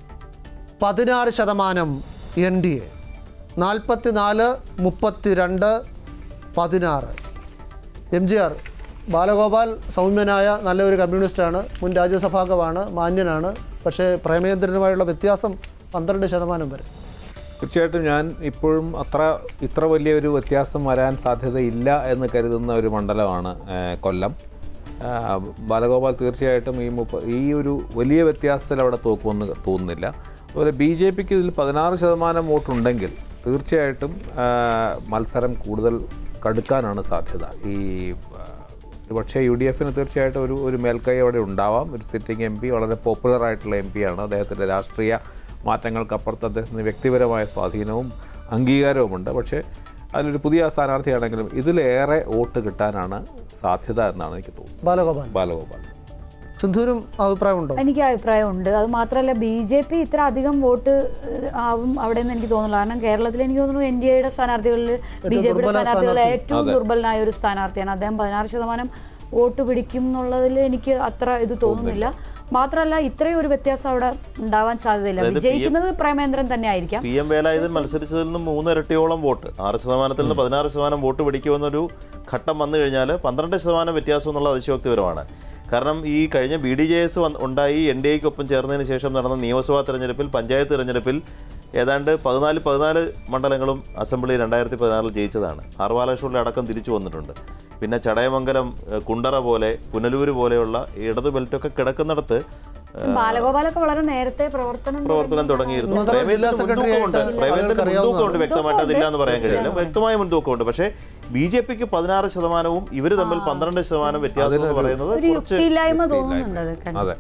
പതിനാറ് ശതമാനം എൻ ഡി എ നാൽപ്പത്തിനാല് മുപ്പത്തിരണ്ട് പതിനാറ് എം ജി ആർ ബാലഗോപാൽ സൗമ്യനായ നല്ലൊരു കമ്മ്യൂണിസ്റ്റാണ് മുൻ രാജ്യസഭാംഗമാണ് മാന്യനാണ് പക്ഷേ പ്രേമേന്ദ്രനുമായുള്ള വ്യത്യാസം പന്ത്രണ്ട് ശതമാനം വരെ തീർച്ചയായിട്ടും ഞാൻ ഇപ്പോഴും അത്ര ഇത്ര വലിയൊരു വ്യത്യാസം വരാൻ സാധ്യതയില്ല എന്ന് കരുതുന്ന ഒരു മണ്ഡലമാണ് ഏഹ്, കൊല്ലം ആഹ്, ബാലഗോപാൽ തീർച്ചയായിട്ടും ഈ മുപ്പ ഈ ഒരു വലിയ വ്യത്യാസത്തിൽ അവിടെ തോക്കുമെന്ന് തോന്നുന്നില്ല അതുപോലെ ബി ജെ പിക്ക് ഇതിൽ പതിനാറ് ശതമാനം വോട്ടുണ്ടെങ്കിൽ തീർച്ചയായിട്ടും ആഹ്, മത്സരം കൂടുതൽ കടുക്കാനാണ് സാധ്യത ഈ ആഹ്, ഒരുപക്ഷേ യു ഡി എഫിന് തീർച്ചയായിട്ടും ഒരു ഒരു മേൽക്കൈ അവിടെ ഉണ്ടാവാം ഒരു സിറ്റിംഗ് എം പി വളരെ പോപ്പുലർ ആയിട്ടുള്ള എം പിയാണ് അദ്ദേഹത്തിൻ്റെ രാഷ്ട്രീയ മാറ്റങ്ങൾക്കപ്പുറത്ത് അദ്ദേഹത്തിന് വ്യക്തിപരമായ സ്വാധീനവും അംഗീകാരവുമുണ്ട് പക്ഷേ അതിലൊരു പുതിയ സ്ഥാനാർത്ഥിയാണെങ്കിലും ഇതിലേറെ വോട്ട് കിട്ടാനാണ് സാധ്യത എന്നാണ് എനിക്ക് തോന്നുന്നത് ബാലഗോപാൽ ബാലഗോപാൽ സിന്ധൂരും അഭിപ്രായമുണ്ടോ എനിക്ക് അഭിപ്രായമുണ്ട് അത് മാത്രമല്ല ബി ജെ പി ഇത്ര അധികം വോട്ട് ഏഹ്, ആവും അവിടെ നിന്ന് എനിക്ക് തോന്നുന്നില്ല കാരണം കേരളത്തിൽ എനിക്ക് തോന്നുന്നു എൻ ഡി എയുടെ സ്ഥാനാർത്ഥികളിൽ ബി ജെ പിയുടെ ദുർബല സ്ഥാനാർത്ഥികളിൽ സ്ഥാനാർത്ഥി. ഏറ്റവും ദുർബലനായ ഒരു സ്ഥാനാർത്ഥിയാണ് അദ്ദേഹം പതിനാറ് ശതമാനം വോട്ട് പിടിക്കും എന്നുള്ളതിൽ എനിക്ക് അത്ര ഇത് തോന്നുന്നില്ല മാത്രമല്ല ഇത്രയും ഒരു വ്യത്യാസം അവിടെ ഉണ്ടാവാൻ സാധ്യതയില്ല അതായത് വിജയിക്കുന്നത് പ്രേമേന്ദ്രൻ തന്നെ ആയിരിക്കാം പി എം വേലായുധൻ മത്സരിച്ചതിൽ നിന്ന് മൂന്നിരട്ടിയോളം വോട്ട് ആറ് ശതമാനത്തിൽ നിന്ന് പതിനാറ് ശതമാനം വോട്ട് പിടിക്കുമെന്നൊരു ഘട്ടം വന്നു കഴിഞ്ഞാൽ പന്ത്രണ്ട് ശതമാനം വ്യത്യാസം എന്നുള്ള അതിശയോക്തിപരമാണ് കാരണം ഈ കഴിഞ്ഞ ബി ഡി ജെ എസ് ഉണ്ടായി എൻ ഡി എക്കൊപ്പം ചേർന്നതിന് ശേഷം നടന്ന നിയമസഭാ തെരഞ്ഞെടുപ്പിൽ പഞ്ചായത്ത് തെരഞ്ഞെടുപ്പിൽ ഏതാണ്ട് പതിനാല് പതിനാല് മണ്ഡലങ്ങളും അസംബ്ലി രണ്ടായിരത്തി പതിനാറിൽ ജയിച്ചതാണ് ആർ ബാലകൃഷ്ണന്റെ അടക്കം തിരിച്ചു വന്നിട്ടുണ്ട് പിന്നെ ചടയമംഗലം ഏഹ്, കുണ്ടറ പോലെ പുനലൂര് പോലെയുള്ള ഇടത് ബെൽറ്റൊക്കെ കിടക്കുന്നിടത്ത് ബാലഗോപാലൊക്കെ വളരെ നേരത്തെ പ്രവർത്തനം പ്രവർത്തനം തുടങ്ങിയിരുന്നു മാത്രമല്ല ജില്ലാ പ്രേമേന്ദ്രന് മുൻതൂക്കമുണ്ട് സെക്രട്ടറിയായിട്ട് പ്രേമേന്ദ്രന് അറിയാവുന്നതാണ്. മുൻതൂക്കമുണ്ട് വ്യക്തമായിട്ട് അതില്ല എന്ന് പറയാൻ കഴിയില്ല വ്യക്തമായ മുൻതൂക്കമുണ്ട് പക്ഷേ ബി ജെ പിക്ക് പതിനാറ് ശതമാനവും ഇവർ തമ്മിൽ പന്ത്രണ്ട് ശതമാനം വ്യത്യാസം എന്ന് പറയുന്നത് ഒരു കുറച്ച് യുക്തിയില്ലായ്മ തോന്നുന്നുണ്ട് അത് കണ്ടിട്ട്. അതെ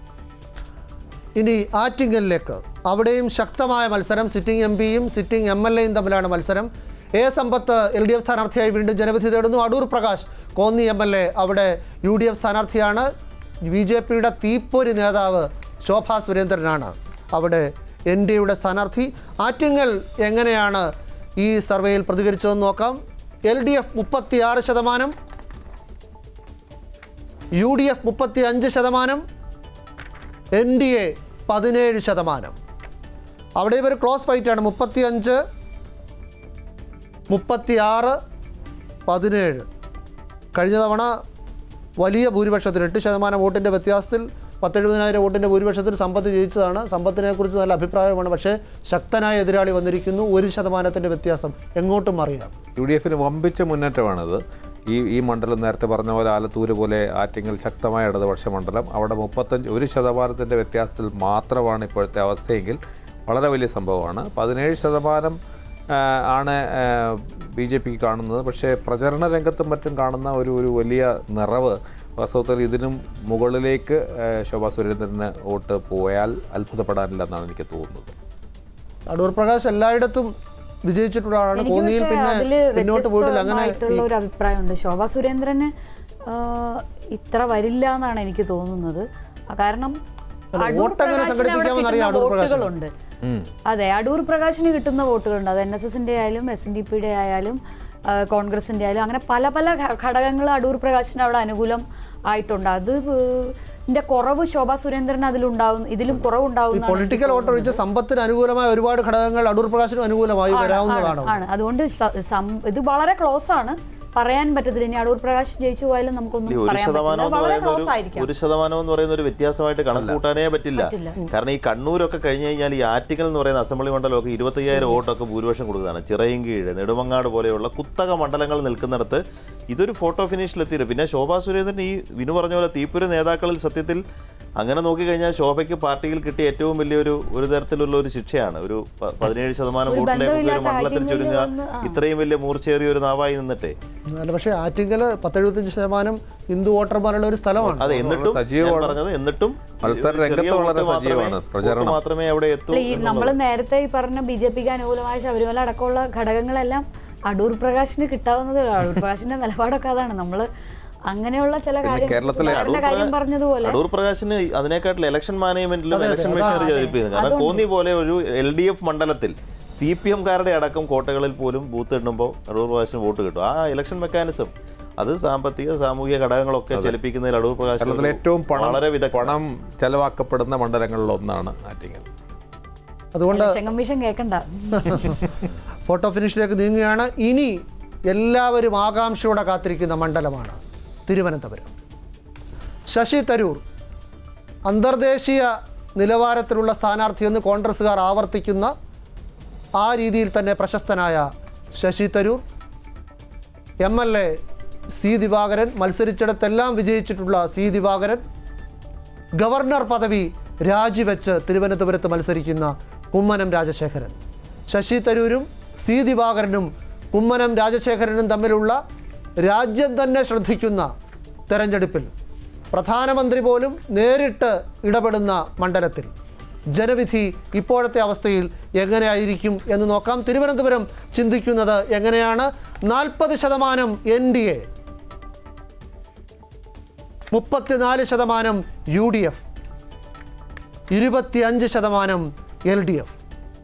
ഇനി ആറ്റിങ്ങലിലേക്ക് അവിടെയും ശക്തമായ മത്സരം സിറ്റിംഗ് എം പിയും സിറ്റിംഗ് എം എൽ എയും തമ്മിലാണ് മത്സരം A Sampath L D F സ്ഥാനാർത്ഥിയായി വീണ്ടും ജനവിധി തേടുന്നു Adoor Prakash Konni M L A അവിടെ യു ഡി എഫ് സ്ഥാനാർത്ഥിയാണ് ബി ജെ പിയുടെ തീപ്പൊരി നേതാവ് ശോഭാ സുരേന്ദ്രനാണ് അവിടെ എൻ ഡി എയുടെ സ്ഥാനാർത്ഥി ആറ്റിങ്ങൽ എങ്ങനെയാണ് ഈ സർവേയിൽ പ്രതികരിച്ചതെന്ന് നോക്കാം എൽ ഡി എഫ് മുപ്പത്തിയാറ് ശതമാനം യു ഡി എഫ് മുപ്പത്തി അഞ്ച് ശതമാനം എൻ ഡി എ പതിനേഴ് ശതമാനം അവിടെ ഇവർ ക്ലോസ് ഫൈറ്റാണ് മുപ്പത്തി അഞ്ച് മുപ്പത്തിയാറ് പതിനേഴ് കഴിഞ്ഞ തവണ വലിയ ഭൂരിപക്ഷത്തിൽ എട്ട് ശതമാനം വോട്ടിൻ്റെ വ്യത്യാസത്തിൽ പത്തെഴുപതിനായിരം വോട്ടിൻ്റെ ഭൂരിപക്ഷത്തിൽ സമ്പത്ത് ജയിച്ചതാണ് സമ്പത്തിനെക്കുറിച്ച് നല്ല അഭിപ്രായമാണ് പക്ഷേ ശക്തനായ എതിരാളി വന്നിരിക്കുന്നു ഒരു ശതമാനത്തിൻ്റെ വ്യത്യാസം എങ്ങോട്ടും അറിയാം യു ഡി എഫിന് വമ്പിച്ച മുന്നേറ്റമാണിത് ഈ ഈ മണ്ഡലം നേരത്തെ പറഞ്ഞ പോലെ ആലത്തൂര് പോലെ ആറ്റിങ്ങൽ ശക്തമായ ഇടതുപക്ഷ മണ്ഡലം അവിടെ മുപ്പത്തഞ്ച് ഒരു ശതമാനത്തിൻ്റെ വ്യത്യാസത്തിൽ മാത്രമാണ് ഇപ്പോഴത്തെ അവസ്ഥയെങ്കിൽ വളരെ വലിയ സംഭവമാണ് പതിനേഴ് ശതമാനം ആ, ആണ് ബി ജെ പിക്ക് കാണുന്നത് പക്ഷേ പ്രചരണ രംഗത്തും മറ്റും കാണുന്ന ഒരു ഒരു വലിയ നിറവ് വാസ്തവത്തിൽ ഇതിനും മുകളിലേക്ക് ആ, ശോഭാ സുരേന്ദ്രന് വോട്ട് പോയാൽ അത്ഭുതപ്പെടാനില്ലെന്നാണ് എനിക്ക് തോന്നുന്നത് അടൂർ പ്രകാശ് എല്ലായിടത്തും വിജയിച്ചിട്ടുള്ള ആളാണ് എനിക്ക് കോന്നിയിൽ പക്ഷേ പിന്നെ അതില് പിന്നോട്ട് പോയിട്ടില്ല അങ്ങനെ വ്യത്യസ്തമായിട്ടുള്ള ഒരു അഭിപ്രായമുണ്ട് ശോഭാ സുരേന്ദ്രന് ആ, ഇത്ര വരില്ല എന്നാണ് എനിക്ക് തോന്നുന്നത് ആ, കാരണം അടൂർ വോട്ട് എങ്ങനെ പ്രകാശിന് അവിടെ സംഘടിപ്പിക്കാമെന്ന് അറിയാം കിട്ടുന്ന അടൂർ പ്രകാശിന്. വോട്ടുകളുണ്ട് അതെ അടൂർ പ്രകാശിന് കിട്ടുന്ന വോട്ടുകളുണ്ട് അത് എൻ എസ് എസിന്റെ ആയാലും എസ് എൻ ഡി പിയുടെ ആയാലും ആ, കോൺഗ്രസിന്റെ ആയാലും അങ്ങനെ പല പല ഘടകങ്ങൾ അടൂർ പ്രകാശിന് അവിടെ അനുകൂലം ആയിട്ടുണ്ട് അത് ന്റെ കുറവ് ശോഭാ സുരേന്ദ്രൻ അതിലുണ്ടാവും ഇതിലും ഈ കുറവുണ്ടാവും പൊളിറ്റിക്കൽ വോട്ട് ഒഴിച്ച് സമ്പത്തിന് അനുകൂലമായ ഒരുപാട് ഘടകങ്ങൾ അടൂർ പ്രകാശിനും അനുകൂലമായി വരാവുന്നതാണ് ആണ് അതുകൊണ്ട് സ- സം- ഇത് വളരെ ക്ലോസ് ആണ് പറയാൻ പറ്റത്തില്ല ഇനി അടൂർ പ്രകാശ് ജയിച്ചു പോയാലും ഈ നമുക്കൊന്നും ഒരു പറയാൻ ശതമാനം പറ്റില്ല എന്ന് വളരെ പറയുന്ന ക്ലോസ് ഒരു ആയിരിക്കാം ഒരു ശതമാനം എന്ന് പറയുന്ന ഒരു വ്യത്യാസമായിട്ട് കണക്ക് കൂട്ടാനേ പറ്റില്ല കാരണം ഈ കണ്ണൂരൊക്കെ കഴിഞ്ഞു കഴിഞ്ഞാൽ ഈ ആറ്റിങ്ങൽ എന്ന് പറയുന്ന അസംബ്ലി മണ്ഡലമൊക്കെ ഇരുപത്തയ്യായിരം വോട്ടൊക്കെ ഭൂരിപക്ഷം കൊടുക്കുന്നതാണ് ചിറയൻകീഴ് നെടുമങ്ങാട് പോലെയുള്ള കുത്തക മണ്ഡലങ്ങൾ നിൽക്കുന്നിടത്ത് ഇതൊരു ഫോട്ടോ ഫിനിഷിലെത്തിയിട്ട് പിന്നെ ശോഭാ സുരേന്ദ്രൻ ഈ വിനു പറഞ്ഞ പോലെ തീപ്പുര നേതാക്കളിൽ സത്യത്തിൽ അങ്ങനെ നോക്കിക്കഴിഞ്ഞാൽ ശോഭയ്ക്ക് പാർട്ടിയിൽ കിട്ടിയ ഏറ്റവും വലിയൊരു ഒരു തരത്തിലുള്ള ഒരു ശിക്ഷയാണ് ഒരു പ- പതിനേഴ് ശതമാനം ഒരു വോട്ടിലേക്ക് ഒരു ബന്ധമില്ലാത്ത മണ്ഡലത്തിൽ ആറ്റിങ്ങലിൽ ചുരുങ്ങുക വന്ന് ആ. ഇത്രയും വലിയ മൂർച്ചയേറിയ ഒരു നാവായി നിന്നിട്ടേ അല്ല പക്ഷേ ആറ്റിങ്കൽ പത്തെഴുപത്തഞ്ച് ശതമാനം ഹിന്ദു വോട്ടർമാരുള്ള ഒരു സ്ഥലമാണ് അതെ എന്നിട്ടും ഞാൻ സജീവമാണ്. പറഞ്ഞത് എന്നിട്ടും മത്സര ഒരു ചെറിയ രംഗത്ത് വോട്ട് വളരെ മാത്രമേ- സജീവമാണ് പ്രചരണം. വോട്ട് മാത്രമേ അവിടെ എത്തൂ അല്ല, ഈ നമ്മൾ നേരത്തെ ഈ പറഞ്ഞ ബി ജെ പിക്ക് അനുകൂലമായ ശബരിമല അടക്കമുള്ള ഘടകങ്ങളെല്ലാം അടൂർ പ്രകാശിന് കിട്ടാവുന്നത് അടൂർ പ്രകാശിന്റെ നിലപാടൊക്കെ അതാണ് നമ്മൾ അങ്ങനെയുള്ള ചില കാര്യങ്ങൾ കേരളത്തിലെ സുധാകരന്റെ കാര്യം പറഞ്ഞതുപോലെ അടൂർ പ്രകാശിന് അതിനേക്കാട്ടിൽ ഇലക്ഷൻ മാനേജ്മെന്റിലും ഇലക്ഷൻ മെഷീനറി ചതിപ്പിക്കുന്നു കാരണം കോന്നി പോലെ ഒരു എൽ ഡി എഫ് മണ്ഡലത്തിൽ സി പി എംകാരുടെ അടക്കം കോട്ടകളിൽ പോലും ബൂത്ത് ഇടുമ്പോൾ അടൂർ പ്രകാശിന് വോട്ട് കിട്ടും ആ ഇലക്ഷൻ മെക്കാനിസം അത് സാമ്പത്തിക സാമൂഹിക ഘടകങ്ങളൊക്കെ ചലിപ്പിക്കുന്നതിൽ അടൂർ പ്രകാശ് കേരളത്തിലെ ഏറ്റവും പണം വളരെ വിദഗ്ധ പണം ചെലവാക്കപ്പെടുന്ന മണ്ഡലങ്ങളിൽ ഒന്നാണ് ആറ്റിങ്ങൽ അതുകൊണ്ട് ഇലക്ഷൻ കമ്മീഷൻ കേൾക്കണ്ട ഫോട്ടോ ഫിനിഷിലേക്ക് നീങ്ങുകയാണ് ഇനി എല്ലാവരും ആകാംക്ഷയോടെ കാത്തിരിക്കുന്ന മണ്ഡലമാണ് തിരുവനന്തപുരം ശശി തരൂർ അന്തർദേശീയ നിലവാരത്തിലുള്ള സ്ഥാനാർത്ഥിയെന്ന് കോൺഗ്രസ്സുകാർ ആവർത്തിക്കുന്ന ആ രീതിയിൽ തന്നെ പ്രശസ്തനായ Shashi Tharoor M L A C Divakaran മത്സരിച്ചിടത്തെല്ലാം വിജയിച്ചിട്ടുള്ള സി ദിവാകരൻ ഗവർണർ പദവി രാജിവെച്ച് തിരുവനന്തപുരത്ത് മത്സരിക്കുന്ന കുമ്മനം രാജശേഖരൻ ശശി തരൂരും സി ദിവാകരനും കുമ്മനം രാജശേഖരനും തമ്മിലുള്ള രാജ്യം തന്നെ ശ്രദ്ധിക്കുന്ന തെരഞ്ഞെടുപ്പിൽ പ്രധാനമന്ത്രി പോലും നേരിട്ട് ഇടപെടുന്ന മണ്ഡലത്തിൽ ജനവിധി ഇപ്പോഴത്തെ അവസ്ഥയിൽ എങ്ങനെയായിരിക്കും എന്ന് നോക്കാം തിരുവനന്തപുരം ചിന്തിക്കുന്നത് എങ്ങനെയാണ് നാൽപ്പത് ശതമാനം എൻ ഡി എ മുപ്പത്തിനാല് ശതമാനം യു ഡി എഫ് ഇരുപത്തിയഞ്ച് ശതമാനം എൽ ഡി എഫ്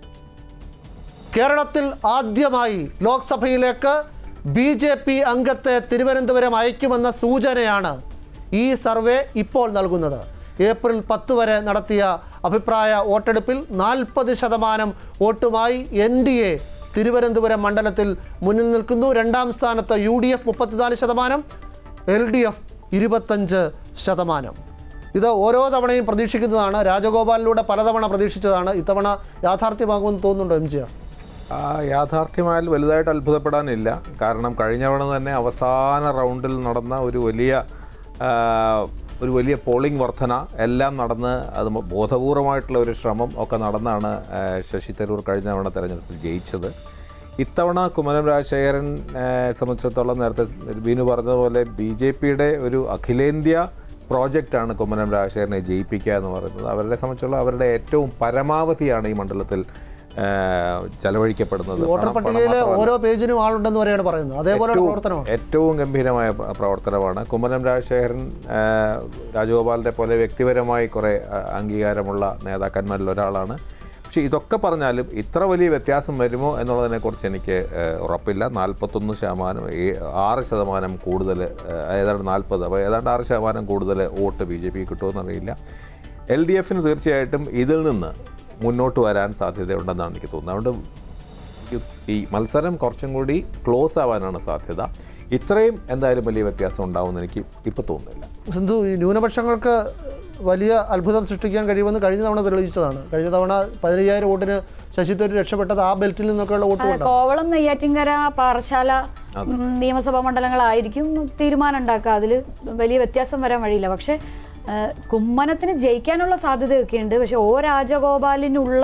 കേരളത്തിൽ ആദ്യമായി ലോക്സഭയിലേക്ക് ബി ജെ പി അംഗത്തെ തിരുവനന്തപുരം അയക്കുമെന്ന സൂചനയാണ് ഈ സർവേ ഇപ്പോൾ നൽകുന്നത് ഏപ്രിൽ പത്ത് വരെ നടത്തിയ അഭിപ്രായ വോട്ടെടുപ്പിൽ നാൽപ്പത് ശതമാനം വോട്ടുമായി എൻ ഡി എ തിരുവനന്തപുരം മണ്ഡലത്തിൽ മുന്നിൽ നിൽക്കുന്നു രണ്ടാം സ്ഥാനത്ത് യു ഡി എഫ് മുപ്പത്തിനാല് ശതമാനം എൽ ഡി എഫ് ഇരുപത്തഞ്ച് ശതമാനം ഇത് ഓരോ തവണയും പ്രതീക്ഷിക്കുന്നതാണ് രാജഗോപാലിലൂടെ പലതവണ പ്രതീക്ഷിച്ചതാണ് ഇത്തവണ യാഥാർത്ഥ്യമാകുമെന്ന് തോന്നുന്നുണ്ടോ എം ജി ആർ ആ, യാഥാർത്ഥ്യമായാൽ വലുതായിട്ട് അത്ഭുതപ്പെടാനില്ല കാരണം കഴിഞ്ഞ തവണ തന്നെ അവസാന റൗണ്ടിൽ നടന്ന ഒരു വലിയ ആ, ഒരു വലിയ പോളിംഗ് വർധന എല്ലാം നടന്ന് അത് ബോധപൂർവമായിട്ടുള്ള ഒരു ശ്രമം ഒക്കെ നടന്നാണ് ആ, ശശി തരൂർ കഴിഞ്ഞ തവണ തെരഞ്ഞെടുപ്പിൽ ജയിച്ചത് ഇത്തവണ കുമ്മനം രാജശേഖരൻ ആ, സംബന്ധിച്ചിടത്തോളം നേരത്തെ ബീനു പറഞ്ഞതുപോലെ ബി ജെ പിയുടെ ഒരു അഖിലേന്ത്യാ പ്രോജക്റ്റാണ് കുമ്മനം രാജശേഖരനെ ജയിപ്പിക്കുക എന്ന് പറയുന്നത് അവരെ സംബന്ധിച്ചുള്ള അവരുടെ ഏറ്റവും പരമാവധിയാണ് ഈ മണ്ഡലത്തിൽ ആ, ചെലവഴിക്കപ്പെടുന്നത് വോട്ടർ പണം- പണം പട്ടികയിൽ മാത്രമല്ല. ഓരോ പേജിനും ആളുണ്ടെന്ന് വരെയാണ് പറയുന്നത് അതേപോലെ ഏറ്റവും- പ്രവർത്തനമാണ് ഏറ്റവും ഗംഭീരമായ പ്ര- പ്രവർത്തനമാണ് കുമ്മനം രാജശേഖരൻ ആ, രാജഗോപാലിനെ പോലെ വ്യക്തിപരമായി കുറേ ആ, അംഗീകാരമുള്ള നേതാക്കന്മാരിൽ ഒരാളാണ് പക്ഷേ ഇതൊക്കെ പറഞ്ഞാലും ഇത്ര വലിയ വ്യത്യാസം വരുമോ എന്നുള്ളതിനെക്കുറിച്ച് എനിക്ക് ആ, ഉറപ്പില്ല നാൽപ്പത്തൊന്ന് ശതമാനം ഏ- ആറ് ശതമാനം കൂടുതൽ ആ, ഏതാണ്ട് നാൽപ്പത് അപ്പോൾ ഏതാണ്ട് ആറ് ശതമാനം കൂടുതൽ വോട്ട് ബി ജെ പി കിട്ടുമെന്നറിയില്ല എൽ ഡി എഫിന് തീർച്ചയായിട്ടും ഇതിൽ നിന്ന് മുന്നോട്ട് വരാൻ സാധ്യതയുണ്ടെന്നാണ് എനിക്ക് തോന്നുന്നത് അതുകൊണ്ട് ഈ- ഈ മത്സരം കുറച്ചും കൂടി ക്ലോസ് ആവാനാണ് സാധ്യത ഇത്രയും എന്തായാലും വലിയ വ്യത്യാസം ഉണ്ടാവുമെന്ന് എനിക്ക് ഇപ്പോൾ തോന്നുന്നില്ല സിന്ധു ഈ ന്യൂനപക്ഷങ്ങൾക്ക് വലിയ അത്ഭുതം സൃഷ്ടിക്കാൻ കഴിയുമെന്ന് കഴിഞ്ഞ തവണ തെളിയിച്ചതാണ് കഴിഞ്ഞ തവണ പതിനയ്യായിരം വോട്ടിന് ശശി തരൂർ രക്ഷപ്പെട്ടത് ആ ബെൽറ്റിൽ നിന്നൊക്കെയുള്ള വോട്ട് അതെ, കൊണ്ടാണ് കോവളം നെയ്യാറ്റിൻകര പാറശാല ഉം, നിയമസഭാ മണ്ഡലങ്ങളായിരിക്കും തീരുമാനം ഉണ്ടാക്കുക അതിൽ വലിയ വ്യത്യാസം വരാൻ വഴിയില്ല പക്ഷേ ആ, കുമ്മനത്തിന് ജയിക്കാനുള്ള സാധ്യതയൊക്കെ ഉണ്ട് പക്ഷെ ഓ രാജഗോപാലിനുള്ള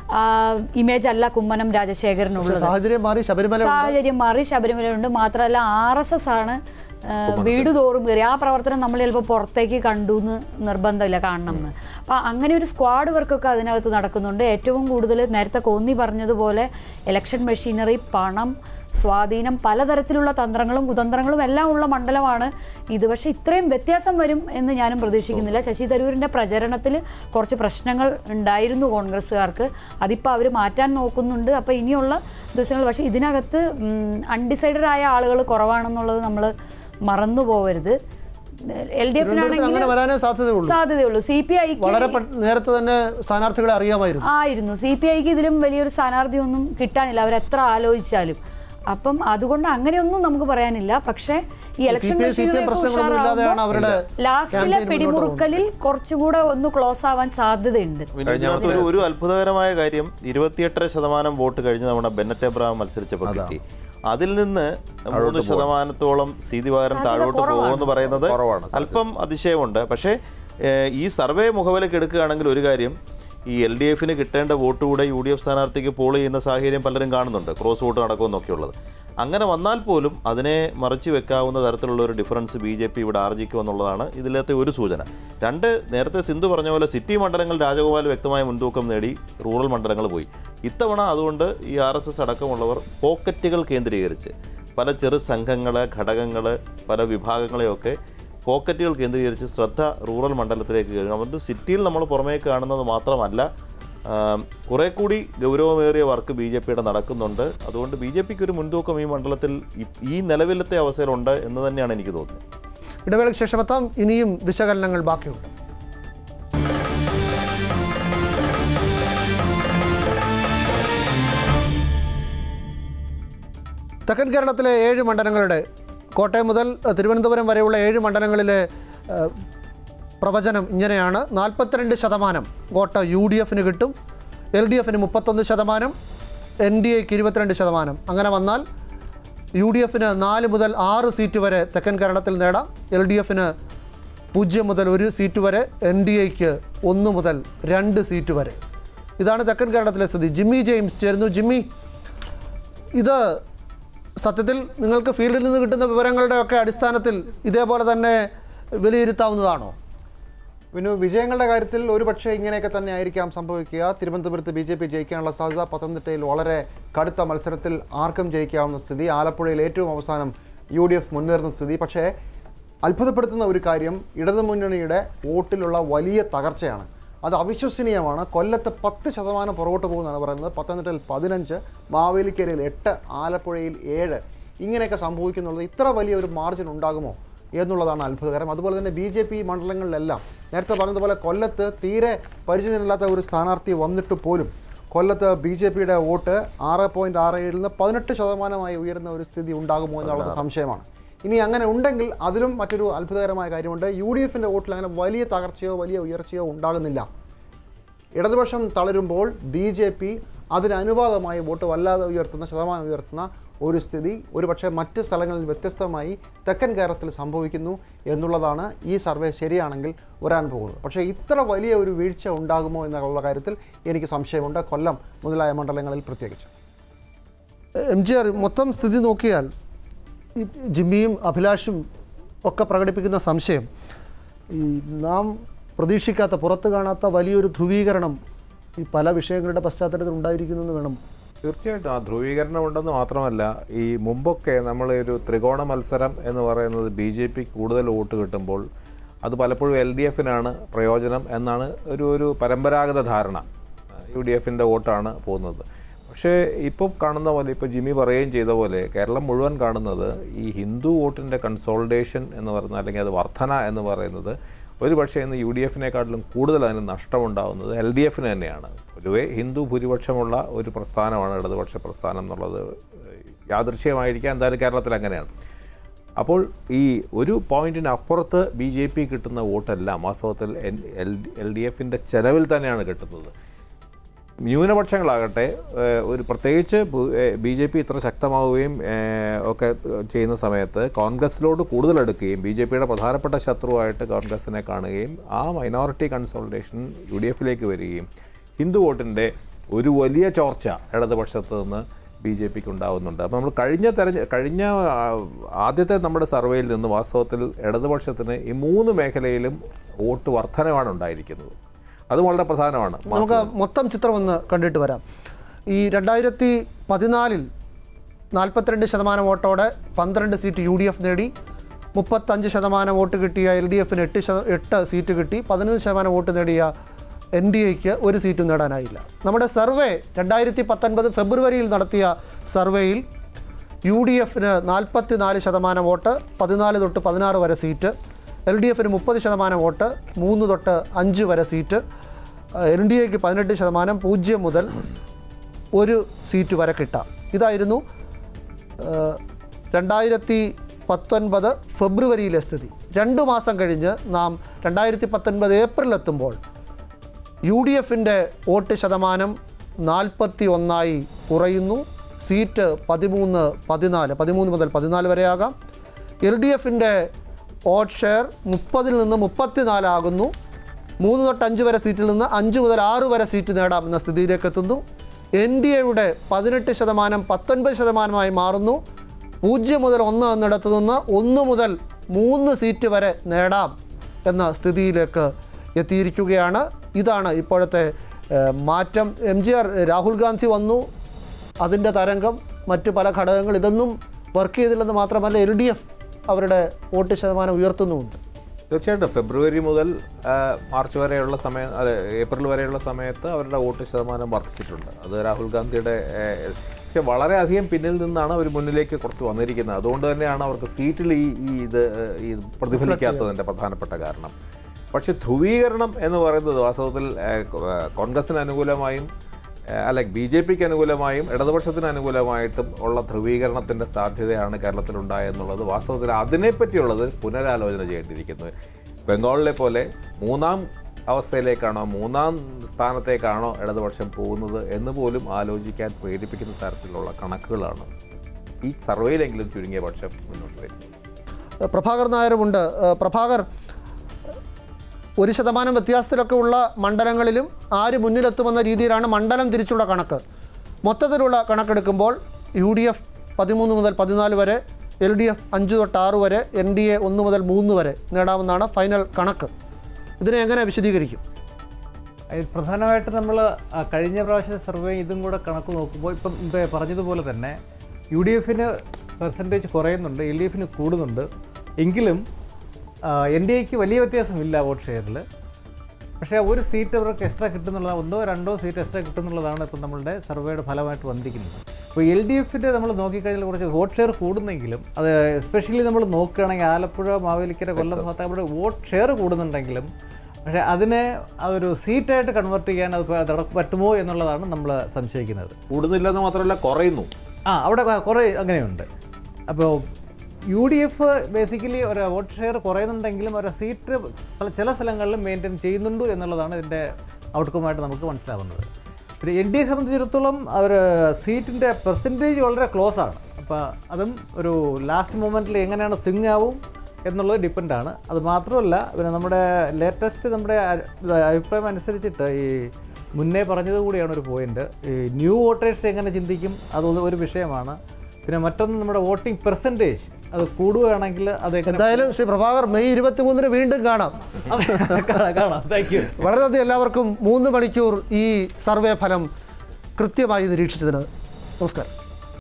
ഇമേജ് അല്ല കുമ്മനം രാജശേഖരനുള്ളത് സാഹചര്യം മാറി ശബരിമല സാഹചര്യം മാറി ശബരിമലയുണ്ട് മാത്രമല്ല ആർ എസ് എസ് ആണ് ആ, വീട് തോറും കയറി ആ പ്രവർത്തനം നമ്മൾ ചിലപ്പോൾ പുറത്തേക്ക് കണ്ടു എന്ന് നിർബന്ധമില്ല കാണണം എന്ന് അപ്പം അങ്ങനെ ഒരു സ്ക്വാഡ് വർക്കൊക്കെ അതിനകത്ത് നടക്കുന്നുണ്ട് ഏറ്റവും കൂടുതൽ നേരത്തെ കോന്നി പറഞ്ഞതുപോലെ ഇലക്ഷൻ മെഷീനറി പണം സ്വാധീനം പലതരത്തിലുള്ള തന്ത്രങ്ങളും കുതന്ത്രങ്ങളും എല്ലാം ഉള്ള മണ്ഡലമാണ് ഇത് പക്ഷേ ഇത്രയും വ്യത്യാസം വരും എന്ന് ഞാനും പ്രതീക്ഷിക്കുന്നില്ല ശശി തരൂരിൻ്റെ പ്രചരണത്തിൽ കുറച്ച് പ്രശ്നങ്ങൾ ഉണ്ടായിരുന്നു കോൺഗ്രസ്സുകാർക്ക് അതിപ്പോൾ അവർ മാറ്റാൻ നോക്കുന്നുണ്ട് അപ്പോൾ ഇനിയുള്ള ദിവസങ്ങൾ പക്ഷേ ഇതിനകത്ത് അൺഡിസൈഡഡ് ആയ ആളുകൾ കുറവാണെന്നുള്ളത് നമ്മൾ മറന്നു പോകരുത് എൽ ഡി തിരുവനന്തപുരത്ത് അങ്ങനെ വരാനേ സാധ്യതയുള്ളൂ സാധ്യതയുള്ളൂ സി പി ഐക്ക് വളരെ പെ- നേരത്തെ തന്നെ സ്ഥാനാർത്ഥികളെ അറിയാമായിരുന്നു ആയിരുന്നു സി പി ഐക്ക് ഇതിലും വലിയൊരു സ്ഥാനാർത്ഥിയൊന്നും കിട്ടാനില്ല അവരെത്ര ആലോചിച്ചാലും അപ്പം അതുകൊണ്ട് അങ്ങനെയൊന്നും നമുക്ക് പറയാനില്ല പക്ഷേ ഈ ഇലക്ഷൻ CPI, CPM പ്രശ്നങ്ങളൊന്നും ഇല്ലാതെയാണ് അവരുടെ ലാസ്റ്റിലെ campaign മുന്നോട്ട് പിടിമുറുക്കലിൽ കുറച്ചുകൂടെ ഒന്ന് ക്ലോസ് ആവാൻ സാധ്യതയുണ്ട് പിന്നെ ഇതിനകത്ത് ഒരു ഒരു അത്ഭുതകരമായ കാര്യം ഇരുപത്തിയെട്ടര ശതമാനം വോട്ട് കഴിഞ്ഞ് നമ്മുടെ ബെന്നറ്റ് എബ്രഹാം മത്സരിച്ചപ്പോൾ കിട്ടി അതിൽ നിന്ന് മൂന്ന് ശതമാനത്തോളം സ്ഥിതി പകരം താഴോട്ട് പോകുമെന്ന് പറയുന്നത് കുറവാണ് അല്പം അതിശയമുണ്ട് പക്ഷേ ഏഹ്, ഈ സർവേ മുഖവിലേക്ക് എടുക്കുകയാണെങ്കിൽ ഒരു കാര്യം ഈ എൽ ഡി എഫിന് കിട്ടേണ്ട വോട്ട് കൂടെ യു ഡി എഫ് സ്ഥാനാർത്ഥിക്ക് പോൾ ചെയ്യുന്ന സാഹചര്യം പലരും കാണുന്നുണ്ട് ക്രോസ് വോട്ട് നടക്കുമെന്നൊക്കെയുള്ളത് അങ്ങനെ വന്നാൽ പോലും അതിനെ മറിച്ച് വെക്കാവുന്ന തരത്തിലുള്ള ഒരു ഡിഫറൻസ് ബി ജെ പി ഇവിടെ ആർജിക്കുമെന്നുള്ളതാണ് ഇതിലത്തെ ഒരു സൂചന രണ്ട് നേരത്തെ സിന്ധു പറഞ്ഞ പോലെ സിറ്റി മണ്ഡലങ്ങൾ രാജഗോപാൽ വ്യക്തമായ മുൻതൂക്കം നേടി റൂറൽ മണ്ഡലങ്ങൾ പോയി ഇത്തവണ അതുകൊണ്ട് ഈ ആർ എസ് എസ് അടക്കമുള്ളവർ പോക്കറ്റുകൾ കേന്ദ്രീകരിച്ച് പല ചെറു സംഘങ്ങൾ ഘടകങ്ങൾ പല വിഭാഗങ്ങളെയൊക്കെ പോക്കറ്റുകൾ കേന്ദ്രീകരിച്ച് ശ്രദ്ധ റൂറൽ മണ്ഡലത്തിലേക്ക് കയറും അതുകൊണ്ട് സിറ്റിയിൽ നമ്മൾ പുറമേക്ക് കാണുന്നത് മാത്രമല്ല ആം, കുറെ കൂടി ഗൗരവമേറിയ വർക്ക് ബി ജെ പിയുടെ നടക്കുന്നുണ്ട് അതുകൊണ്ട് ബി ജെ പിക്ക് ഒരു മുൻതൂക്കം ഈ മണ്ഡലത്തിൽ ഈ- ഈ നിലവിലത്തെ അവസരമുണ്ട് എന്ന് തന്നെയാണ് എനിക്ക് തോന്നുന്നത് ഇടവേളയ്ക്ക് ശേഷം എത്താം ഇനിയും വിശകലനങ്ങൾ ബാക്കിയുണ്ട് തെക്കൻ കേരളത്തിലെ ഏഴ് മണ്ഡലങ്ങളുടെ കോട്ടയം മുതൽ അഹ്, തിരുവനന്തപുരം വരെയുള്ള ഏഴ് മണ്ഡലങ്ങളിലെ അഹ്, പ്രവചനം ഇങ്ങനെയാണ് നാൽപ്പത്തിരണ്ട് ശതമാനം വോട്ട് യു ഡി എഫിന് കിട്ടും എൽ ഡി എഫിന് മുപ്പത്തൊന്ന് ശതമാനം എൻ ഡി എക്ക് ഇരുപത്തിരണ്ട് ശതമാനം അങ്ങനെ വന്നാൽ യു ഡി എഫിന് നാല് മുതൽ ആറ് സീറ്റ് വരെ തെക്കൻ കേരളത്തിൽ നേടാം എൽ ഡി എഫിന് പൂജ്യം മുതൽ ഒരു സീറ്റ് വരെ എൻ ഡി എക്ക് ഒന്ന് മുതൽ രണ്ട് സീറ്റ് വരെ ഇതാണ് തെക്കൻ കേരളത്തിലെ സ്ഥിതി ജിമ്മി ജെയിംസ് ചേരുന്നു ജിമ്മി ഇത് സത്യത്തിൽ നിങ്ങൾക്ക് ഫീൽഡിൽ നിന്ന് കിട്ടുന്ന വിവരങ്ങളുടെ ഒക്കെ അടിസ്ഥാനത്തിൽ ഇതേപോലെ തന്നെ വിലയിരുത്താവുന്നതാണോ പിന്നെ വിജയങ്ങളുടെ കാര്യത്തിൽ ഒരുപക്ഷെ ഇങ്ങനെയൊക്കെ തന്നെ ആയിരിക്കാം സംഭവിക്കുക തിരുവനന്തപുരത്ത് ബി ജെ പി ജയിക്കാനുള്ള സാധ്യത പത്തനംതിട്ടയിൽ വളരെ കടുത്ത മത്സരത്തിൽ ആർക്കും ജയിക്കാവുന്ന സ്ഥിതി ആലപ്പുഴയിൽ ഏറ്റവും അവസാനം യു ഡി എഫ് മുന്നേറുന്ന സ്ഥിതി പക്ഷേ അത്ഭുതപ്പെടുത്തുന്ന ഒരു കാര്യം ഇടതുമുന്നണിയുടെ വോട്ടിലുള്ള വലിയ തകർച്ചയാണ് അത് അവിശ്വസനീയമാണ് കൊല്ലത്ത് പത്ത് ശതമാനം പുറകോട്ട് പോകുന്നതാണ് പറയുന്നത് പത്തനംതിട്ടയിൽ പതിനഞ്ച് മാവേലിക്കരയിൽ എട്ട് ആലപ്പുഴയിൽ ഏഴ് ഇങ്ങനെയൊക്കെ സംഭവിക്കുന്നുള്ളത് ഇത്ര വലിയ ഒരു മാർജിൻ ഉണ്ടാകുമോ എന്നുള്ളതാണ് അത്ഭുതകരം അതുപോലെ തന്നെ ബി ജെ പി മണ്ഡലങ്ങളിലെല്ലാം നേരത്തെ പറഞ്ഞതുപോലെ കൊല്ലത്ത് തീരെ പരിചയമില്ലാത്ത ഒരു സ്ഥാനാർത്ഥി വന്നിട്ട് പോലും കൊല്ലത്ത് ബി ജെ പിയുടെ വോട്ട് ആറ് പോയിൻറ്റ് ആറ് ഏഴിൽ നിന്ന് പതിനെട്ട് ശതമാനമായി ഉയരുന്ന ഒരു സ്ഥിതി ഉണ്ടാകുമോ എന്നുള്ളത് സംശയമാണ് ഇനി അങ്ങനെ ഉണ്ടെങ്കിൽ അതിലും മറ്റൊരു അത്ഭുതകരമായ കാര്യമുണ്ട് യു ഡി എഫിൻ്റെ വോട്ടിൽ അങ്ങനെ വലിയ തകർച്ചയോ വലിയ ഉയർച്ചയോ ഉണ്ടാകുന്നില്ല ഇടതുപക്ഷം തളരുമ്പോൾ ബി ജെ പി അതിന് അനുപാതമായി വോട്ട് വല്ലാതെ ഉയർത്തുന്ന ശതമാനം ഉയർത്തുന്ന ഒരു സ്ഥിതി ഒരുപക്ഷെ മറ്റ് സ്ഥലങ്ങളിൽ വ്യത്യസ്തമായി തെക്കൻ കേരളത്തിൽ സംഭവിക്കുന്നു എന്നുള്ളതാണ് ഈ സർവേ ശരിയാണെങ്കിൽ വരാൻ പോകുന്നത് പക്ഷേ ഇത്ര വലിയ ഒരു വീഴ്ച ഉണ്ടാകുമോ എന്നുള്ള കാര്യത്തിൽ എനിക്ക് സംശയമുണ്ട് കൊല്ലം മുതലായ മണ്ഡലങ്ങളിൽ പ്രത്യേകിച്ച് എം ജി ആർ മൊത്തം സ്ഥിതി നോക്കിയാൽ ഈ ജിമ്മിയും അഭിലാഷും ഒക്കെ പ്രകടിപ്പിക്കുന്ന സംശയം ഈ നാം പ്രതീക്ഷിക്കാത്ത പുറത്ത് കാണാത്ത വലിയൊരു ധ്രുവീകരണം ഈ പല വിഷയങ്ങളുടെ പശ്ചാത്തലത്തിൽ ഉണ്ടായിരിക്കുന്നെന്ന് വേണം തീർച്ചയായിട്ടും ആ ധ്രുവീകരണം ഉണ്ടെന്ന് മാത്രമല്ല ഈ മുമ്പൊക്കെ നമ്മൾ ഒരു ത്രികോണ മത്സരം എന്ന് പറയുന്നത് ബി ജെ പി കൂടുതൽ വോട്ട് കിട്ടുമ്പോൾ അത് പലപ്പോഴും എൽ ഡി എഫിനാണ് പ്രയോജനം എന്നാണ് ഒരു ഒരു പരമ്പരാഗത ധാരണ യു ഡി എഫിൻ്റെ വോട്ടാണ് പോകുന്നത് പക്ഷേ ഇപ്പോൾ കാണുന്ന പോലെ ഇപ്പോൾ ജിമ്മി പറയുകയും ചെയ്ത പോലെ കേരളം മുഴുവൻ കാണുന്നത് ഈ ഹിന്ദു വോട്ടിൻ്റെ കൺസോൾട്ടേഷൻ എന്ന് പറയുന്നത് അല്ലെങ്കിൽ അത് വർധന എന്ന് പറയുന്നത് ഒരു പക്ഷേ ഇന്ന് യു ഡി എഫിനെക്കാട്ടിലും കൂടുതൽ അതിന് നഷ്ടമുണ്ടാകുന്നത് എൽ ഡി എഫിന് തന്നെയാണ് പൊതുവേ ഹിന്ദു ഭൂരിപക്ഷമുള്ള ഒരു പ്രസ്ഥാനമാണ് ഇടതുപക്ഷ പ്രസ്ഥാനം എന്നുള്ളത് യാദൃശ്യമായിരിക്കാം എന്തായാലും കേരളത്തിൽ അങ്ങനെയാണ് അപ്പോൾ ഈ ഒരു പോയിന്റിന് അപ്പുറത്ത് ബി ജെ പി കിട്ടുന്ന വോട്ടെല്ലാം വാസ്തവത്തിൽ എൽ എൽ ഡി എഫിൻ്റെ ചെലവിൽ തന്നെയാണ് കിട്ടുന്നത് ന്യൂനപക്ഷങ്ങളാകട്ടെ ഏഹ്, ഒരു പ്രത്യേകിച്ച് ബി ജെ പി ഇത്ര ശക്തമാവുകയും ഏഹ്, ഒക്കെ ചെയ്യുന്ന സമയത്ത് കോൺഗ്രസിലോട്ട് കൂടുതൽ എടുക്കുകയും ബി ജെ പിയുടെ പ്രധാനപ്പെട്ട ശത്രുവായിട്ട് കോൺഗ്രസിനെ കാണുകയും ആ മൈനോറിറ്റി കൺസോൾട്ടേഷൻ യു ഡി എഫിലേക്ക് വരികയും ഹിന്ദു വോട്ടിൻ്റെ ഒരു വലിയ ചോർച്ച ഇടതുപക്ഷത്ത് നിന്ന് ബി ജെ പിക്ക് ഉണ്ടാവുന്നുണ്ട് അപ്പോൾ നമ്മൾ കഴിഞ്ഞ തെരഞ്ഞ കഴിഞ്ഞ ആ, ആദ്യത്തെ നമ്മുടെ സർവേയിൽ നിന്ന് വാസ്തവത്തിൽ ഇടതുപക്ഷത്തിന് ഈ മൂന്ന് മേഖലയിലും വോട്ട് വർധനമാണ് ഉണ്ടായിരിക്കുന്നത് അത് വളരെ പ്രധാനമാണ് നമുക്ക് മൊത്തം ചിത്രം ഒന്ന് കണ്ടിട്ട് വരാം ഈ രണ്ടായിരത്തി പതിനാലിൽ നാൽപ്പത്തിരണ്ട് ശതമാനം വോട്ടോടെ പന്ത്രണ്ട് സീറ്റ് യു ഡി എഫ് നേടി മുപ്പത്തഞ്ച് ശതമാനം വോട്ട് കിട്ടിയ എൽ ഡി എഫിന് എട്ട് ശത എട്ട് സീറ്റ് കിട്ടി പതിനൊന്ന് ശതമാനം വോട്ട് നേടിയ എൻ ഡി എക്ക് ഒരു സീറ്റും നേടാനായില്ല നമ്മുടെ സർവേ രണ്ടായിരത്തി പത്തൊൻപത് ഫെബ്രുവരിയിൽ നടത്തിയ സർവേയിൽ യു ഡി എഫിന് നാൽപ്പത്തി നാല് ശതമാനം വോട്ട് പതിനാല് തൊട്ട് പതിനാറ് വരെ സീറ്റ് എൽ ഡി എഫിന് മുപ്പത് ശതമാനം വോട്ട് മൂന്ന് തൊട്ട് അഞ്ച് വരെ സീറ്റ് എൻ ഡി എക്ക് പതിനെട്ട് ശതമാനം പൂജ്യം മുതൽ ഒരു സീറ്റ് വരെ കിട്ടാം ഇതായിരുന്നു ഏഹ്, രണ്ടായിരത്തി പത്തൊൻപത് ഫെബ്രുവരിയിലെ സ്ഥിതി രണ്ട് മാസം കഴിഞ്ഞ് നാം രണ്ടായിരത്തി പത്തൊൻപത് ഏപ്രിൽ എത്തുമ്പോൾ യു ഡി എഫിൻ്റെ വോട്ട് ശതമാനം നാൽപ്പത്തി ഒന്നായി കുറയുന്നു സീറ്റ് പതിമൂന്ന് പതിനാല് പതിമൂന്ന് മുതൽ പതിനാല് വരെയാകാം എൽ ഡി എഫിൻ്റെ വോട്ട് ഷെയർ മുപ്പതിൽ നിന്ന് മുപ്പത്തിനാലാകുന്നു മൂന്ന് തൊട്ട് അഞ്ച് വരെ സീറ്റിൽ നിന്ന് അഞ്ച് മുതൽ ആറ് വരെ സീറ്റ് നേടാം എന്ന സ്ഥിതിയിലേക്ക് എത്തുന്നു എൻ ഡി എയുടെ പതിനെട്ട് ശതമാനം പത്തൊൻപത് ശതമാനമായി മാറുന്നു പൂജ്യം മുതൽ ഒന്ന് എന്നിടത്തു നിന്ന് ഒന്ന് മുതൽ മൂന്ന് സീറ്റ് വരെ നേടാം എന്ന സ്ഥിതിയിലേക്ക് എത്തിയിരിക്കുകയാണ് ഇതാണ് ഇപ്പോഴത്തെ ഏഹ്, മാറ്റം M G R Rahul Gandhi വന്നു അതിൻ്റെ തരംഗം മറ്റ് പല ഘടകങ്ങൾ ഇതൊന്നും വർക്ക് ചെയ്തില്ലെന്ന് മാത്രമല്ല എൽ ഡി എഫ് അവരുടെ വോട്ട് ശതമാനം ഉയർത്തുന്നുമുണ്ട് തീർച്ചയായിട്ടും ഫെബ്രുവരി മുതൽ ആ, മാർച്ച് വരെയുള്ള സമയം അതെ ഏപ്രിൽ വരെയുള്ള സമയത്ത് അവരുടെ വോട്ട് ശതമാനം വർദ്ധിച്ചിട്ടുണ്ട് അത് രാഹുൽ ഗാന്ധിയുടെ ഏ, പക്ഷെ വളരെയധികം പിന്നിൽ നിന്നാണ് അവർ മുന്നിലേക്ക് കുറച്ച് വന്നിരിക്കുന്നത് അതുകൊണ്ട് തന്നെയാണ് അവർക്ക് സീറ്റിൽ ഈ ഈ ഇത് ഏ, ഈ പ്രതിഫലിക്കാത്തതിൻ്റെ പ്രധാനപ്പെട്ട കാരണം പക്ഷെ ധ്രുവീകരണം എന്ന് പറയുന്നത് വാസ്തവത്തിൽ ഏ, കോ- ഏ, കോൺഗ്രസിന് അനുകൂലമായും ഏ, അല്ല ബി ജെ പിക്ക് അനുകൂലമായും ഇടതുപക്ഷത്തിന് അനുകൂലമായിട്ടും ഉള്ള ധ്രുവീകരണത്തിൻ്റെ സാധ്യതയാണ് കേരളത്തിലുണ്ടായെന്നുള്ളത് വാസ്തവത്തിൽ അതിനെപ്പറ്റിയുള്ളത് പുനരാലോചന ചെയ്യേണ്ടിയിരിക്കുന്നത് ബംഗാളിലെ പോലെ മൂന്നാം അവസ്ഥയിലേക്കാണോ മൂന്നാം സ്ഥാനത്തേക്കാണോ ഇടതുപക്ഷം പോകുന്നത് എന്ന് പോലും ആലോചിക്കാൻ പ്രേരിപ്പിക്കുന്ന തരത്തിലുള്ള കണക്കുകളാണ് ഈ സർവേയിലെങ്കിലും ചുരുങ്ങിയ പക്ഷം മുന്നോട്ട് വരുന്നത് ഏഹ്, പ്രഭാകർ നായരുമുണ്ട് ഏഹ്, പ്രഭാകർ ഒരു ശതമാനം വ്യത്യാസത്തിലൊക്കെ ഉള്ള മണ്ഡലങ്ങളിലും ആര് മുന്നിലെത്തുമെന്ന രീതിയിലാണ് മണ്ഡലം തിരിച്ചുള്ള കണക്ക് മൊത്തത്തിലുള്ള കണക്കെടുക്കുമ്പോൾ യു ഡി എഫ് പതിമൂന്ന് മുതൽ പതിനാല് വരെ എൽ ഡി എഫ് അഞ്ച് തൊട്ട് ആറ് വരെ എൻ ഡി എ ഒന്ന് മുതൽ മൂന്ന് വരെ നേടാമെന്നാണ് ഫൈനൽ കണക്ക് ഇതിനെ എങ്ങനെ വിശദീകരിക്കും അതിൽ പ്രധാനമായിട്ട് നമ്മൾ കഴിഞ്ഞ പ്രാവശ്യത്തെ സർവേ ഇതും കൂടെ കണക്ക് നോക്കുമ്പോൾ ഇപ്പം മുമ്പേ പറഞ്ഞതുപോലെ തന്നെ യു ഡി എഫിന് പെർസെൻറ്റേജ് കുറയുന്നുണ്ട് എൽ ഡി എഫിന് കൂടുന്നുണ്ട് എങ്കിലും എൻ ഡി എക്ക് വലിയ വ്യത്യാസമില്ല വോട്ട് ഷെയറിൽ പക്ഷേ ഒരു സീറ്റ് അവർക്ക് എക്സ്ട്രാ കിട്ടുന്നുള്ള ഒന്നോ രണ്ടോ സീറ്റ് എക്സ്ട്രാ കിട്ടുന്നുള്ളതാണ് ഇപ്പം നമ്മളുടെ സർവേയുടെ ഫലമായിട്ട് വന്നിരിക്കുന്നത് അപ്പോൾ എൽ ഡി എഫിൻ്റെ നമ്മൾ നോക്കിക്കഴിഞ്ഞാൽ കുറച്ച് വോട്ട് ഷെയർ കൂടുന്നെങ്കിലും അത് എസ്പെഷ്യലി നമ്മൾ നോക്കുകയാണെങ്കിൽ ആലപ്പുഴ മാവേലിക്കര കൊല്ലം ഭാഗത്ത് അവിടെ വോട്ട് ഷെയർ കൂടുന്നുണ്ടെങ്കിലും പക്ഷേ അതിനെ അതൊരു സീറ്റായിട്ട് കൺവേർട്ട് ചെയ്യാൻ അത് പ- നട- പറ്റുമോ എന്നുള്ളതാണ് നമ്മൾ സംശയിക്കുന്നത് കൂടുന്നില്ലെന്ന് മാത്രമല്ല കുറയുന്നു ആ അവിടെ ക- കുറേ അങ്ങനെയുണ്ട് അപ്പോൾ യു ഡി എഫ് ബേസിക്കലി ഒരു വോട്ട് ഷെയർ കുറയുന്നുണ്ടെങ്കിലും ഒരു സീറ്റ് പല ചില സ്ഥലങ്ങളിലും മെയിൻറ്റെയിൻ ചെയ്യുന്നുണ്ട് എന്നുള്ളതാണ് ഇതിൻ്റെ ഔട്ട്കമായിട്ട് നമുക്ക് മനസ്സിലാവുന്നത് പിന്നെ എൻ ഡി എ സംബന്ധിച്ചിടത്തോളം അവർ സീറ്റിൻ്റെ പെർസെൻറ്റേജ് വളരെ ക്ലോസ് ആണ് അപ്പോൾ അതും ഒരു ലാസ്റ്റ് മൊമെൻറ്റിൽ എങ്ങനെയാണ് സ്വിങ് ആവും എന്നുള്ളത് ഡിപ്പെൻഡാണ് അത് മാത്രമല്ല പിന്നെ നമ്മുടെ ലേറ്റസ്റ്റ് നമ്മുടെ അ- ഇത് അഭിപ്രായം അനുസരിച്ചിട്ട് ഈ മുന്നേ പറഞ്ഞത് കൂടിയാണ് ഒരു പോയിന്റ് ഈ ന്യൂ വോട്ടേഴ്സ് എങ്ങനെ ചിന്തിക്കും അത് ഒരു- ഒരു വിഷയമാണ് പിന്നെ മറ്റൊന്ന് നമ്മുടെ വോട്ടിംഗ് പെർസെൻറ്റേജ് അത് കൂടുകയാണെങ്കിൽ അത് എങ്ങനെ എന്തായാലും ശ്രീ പ്രഭാകർ മെയ് ഇരുപത്തി മൂന്നിന് വീണ്ടും കാണാം കാണാം കാണാം താങ്ക് യു വളരെയധികം എല്ലാവർക്കും മൂന്ന് മണിക്കൂർ ഈ സർവേ ഫലം കൃത്യമായി നിരീക്ഷിച്ചതിന് നമസ്കാരം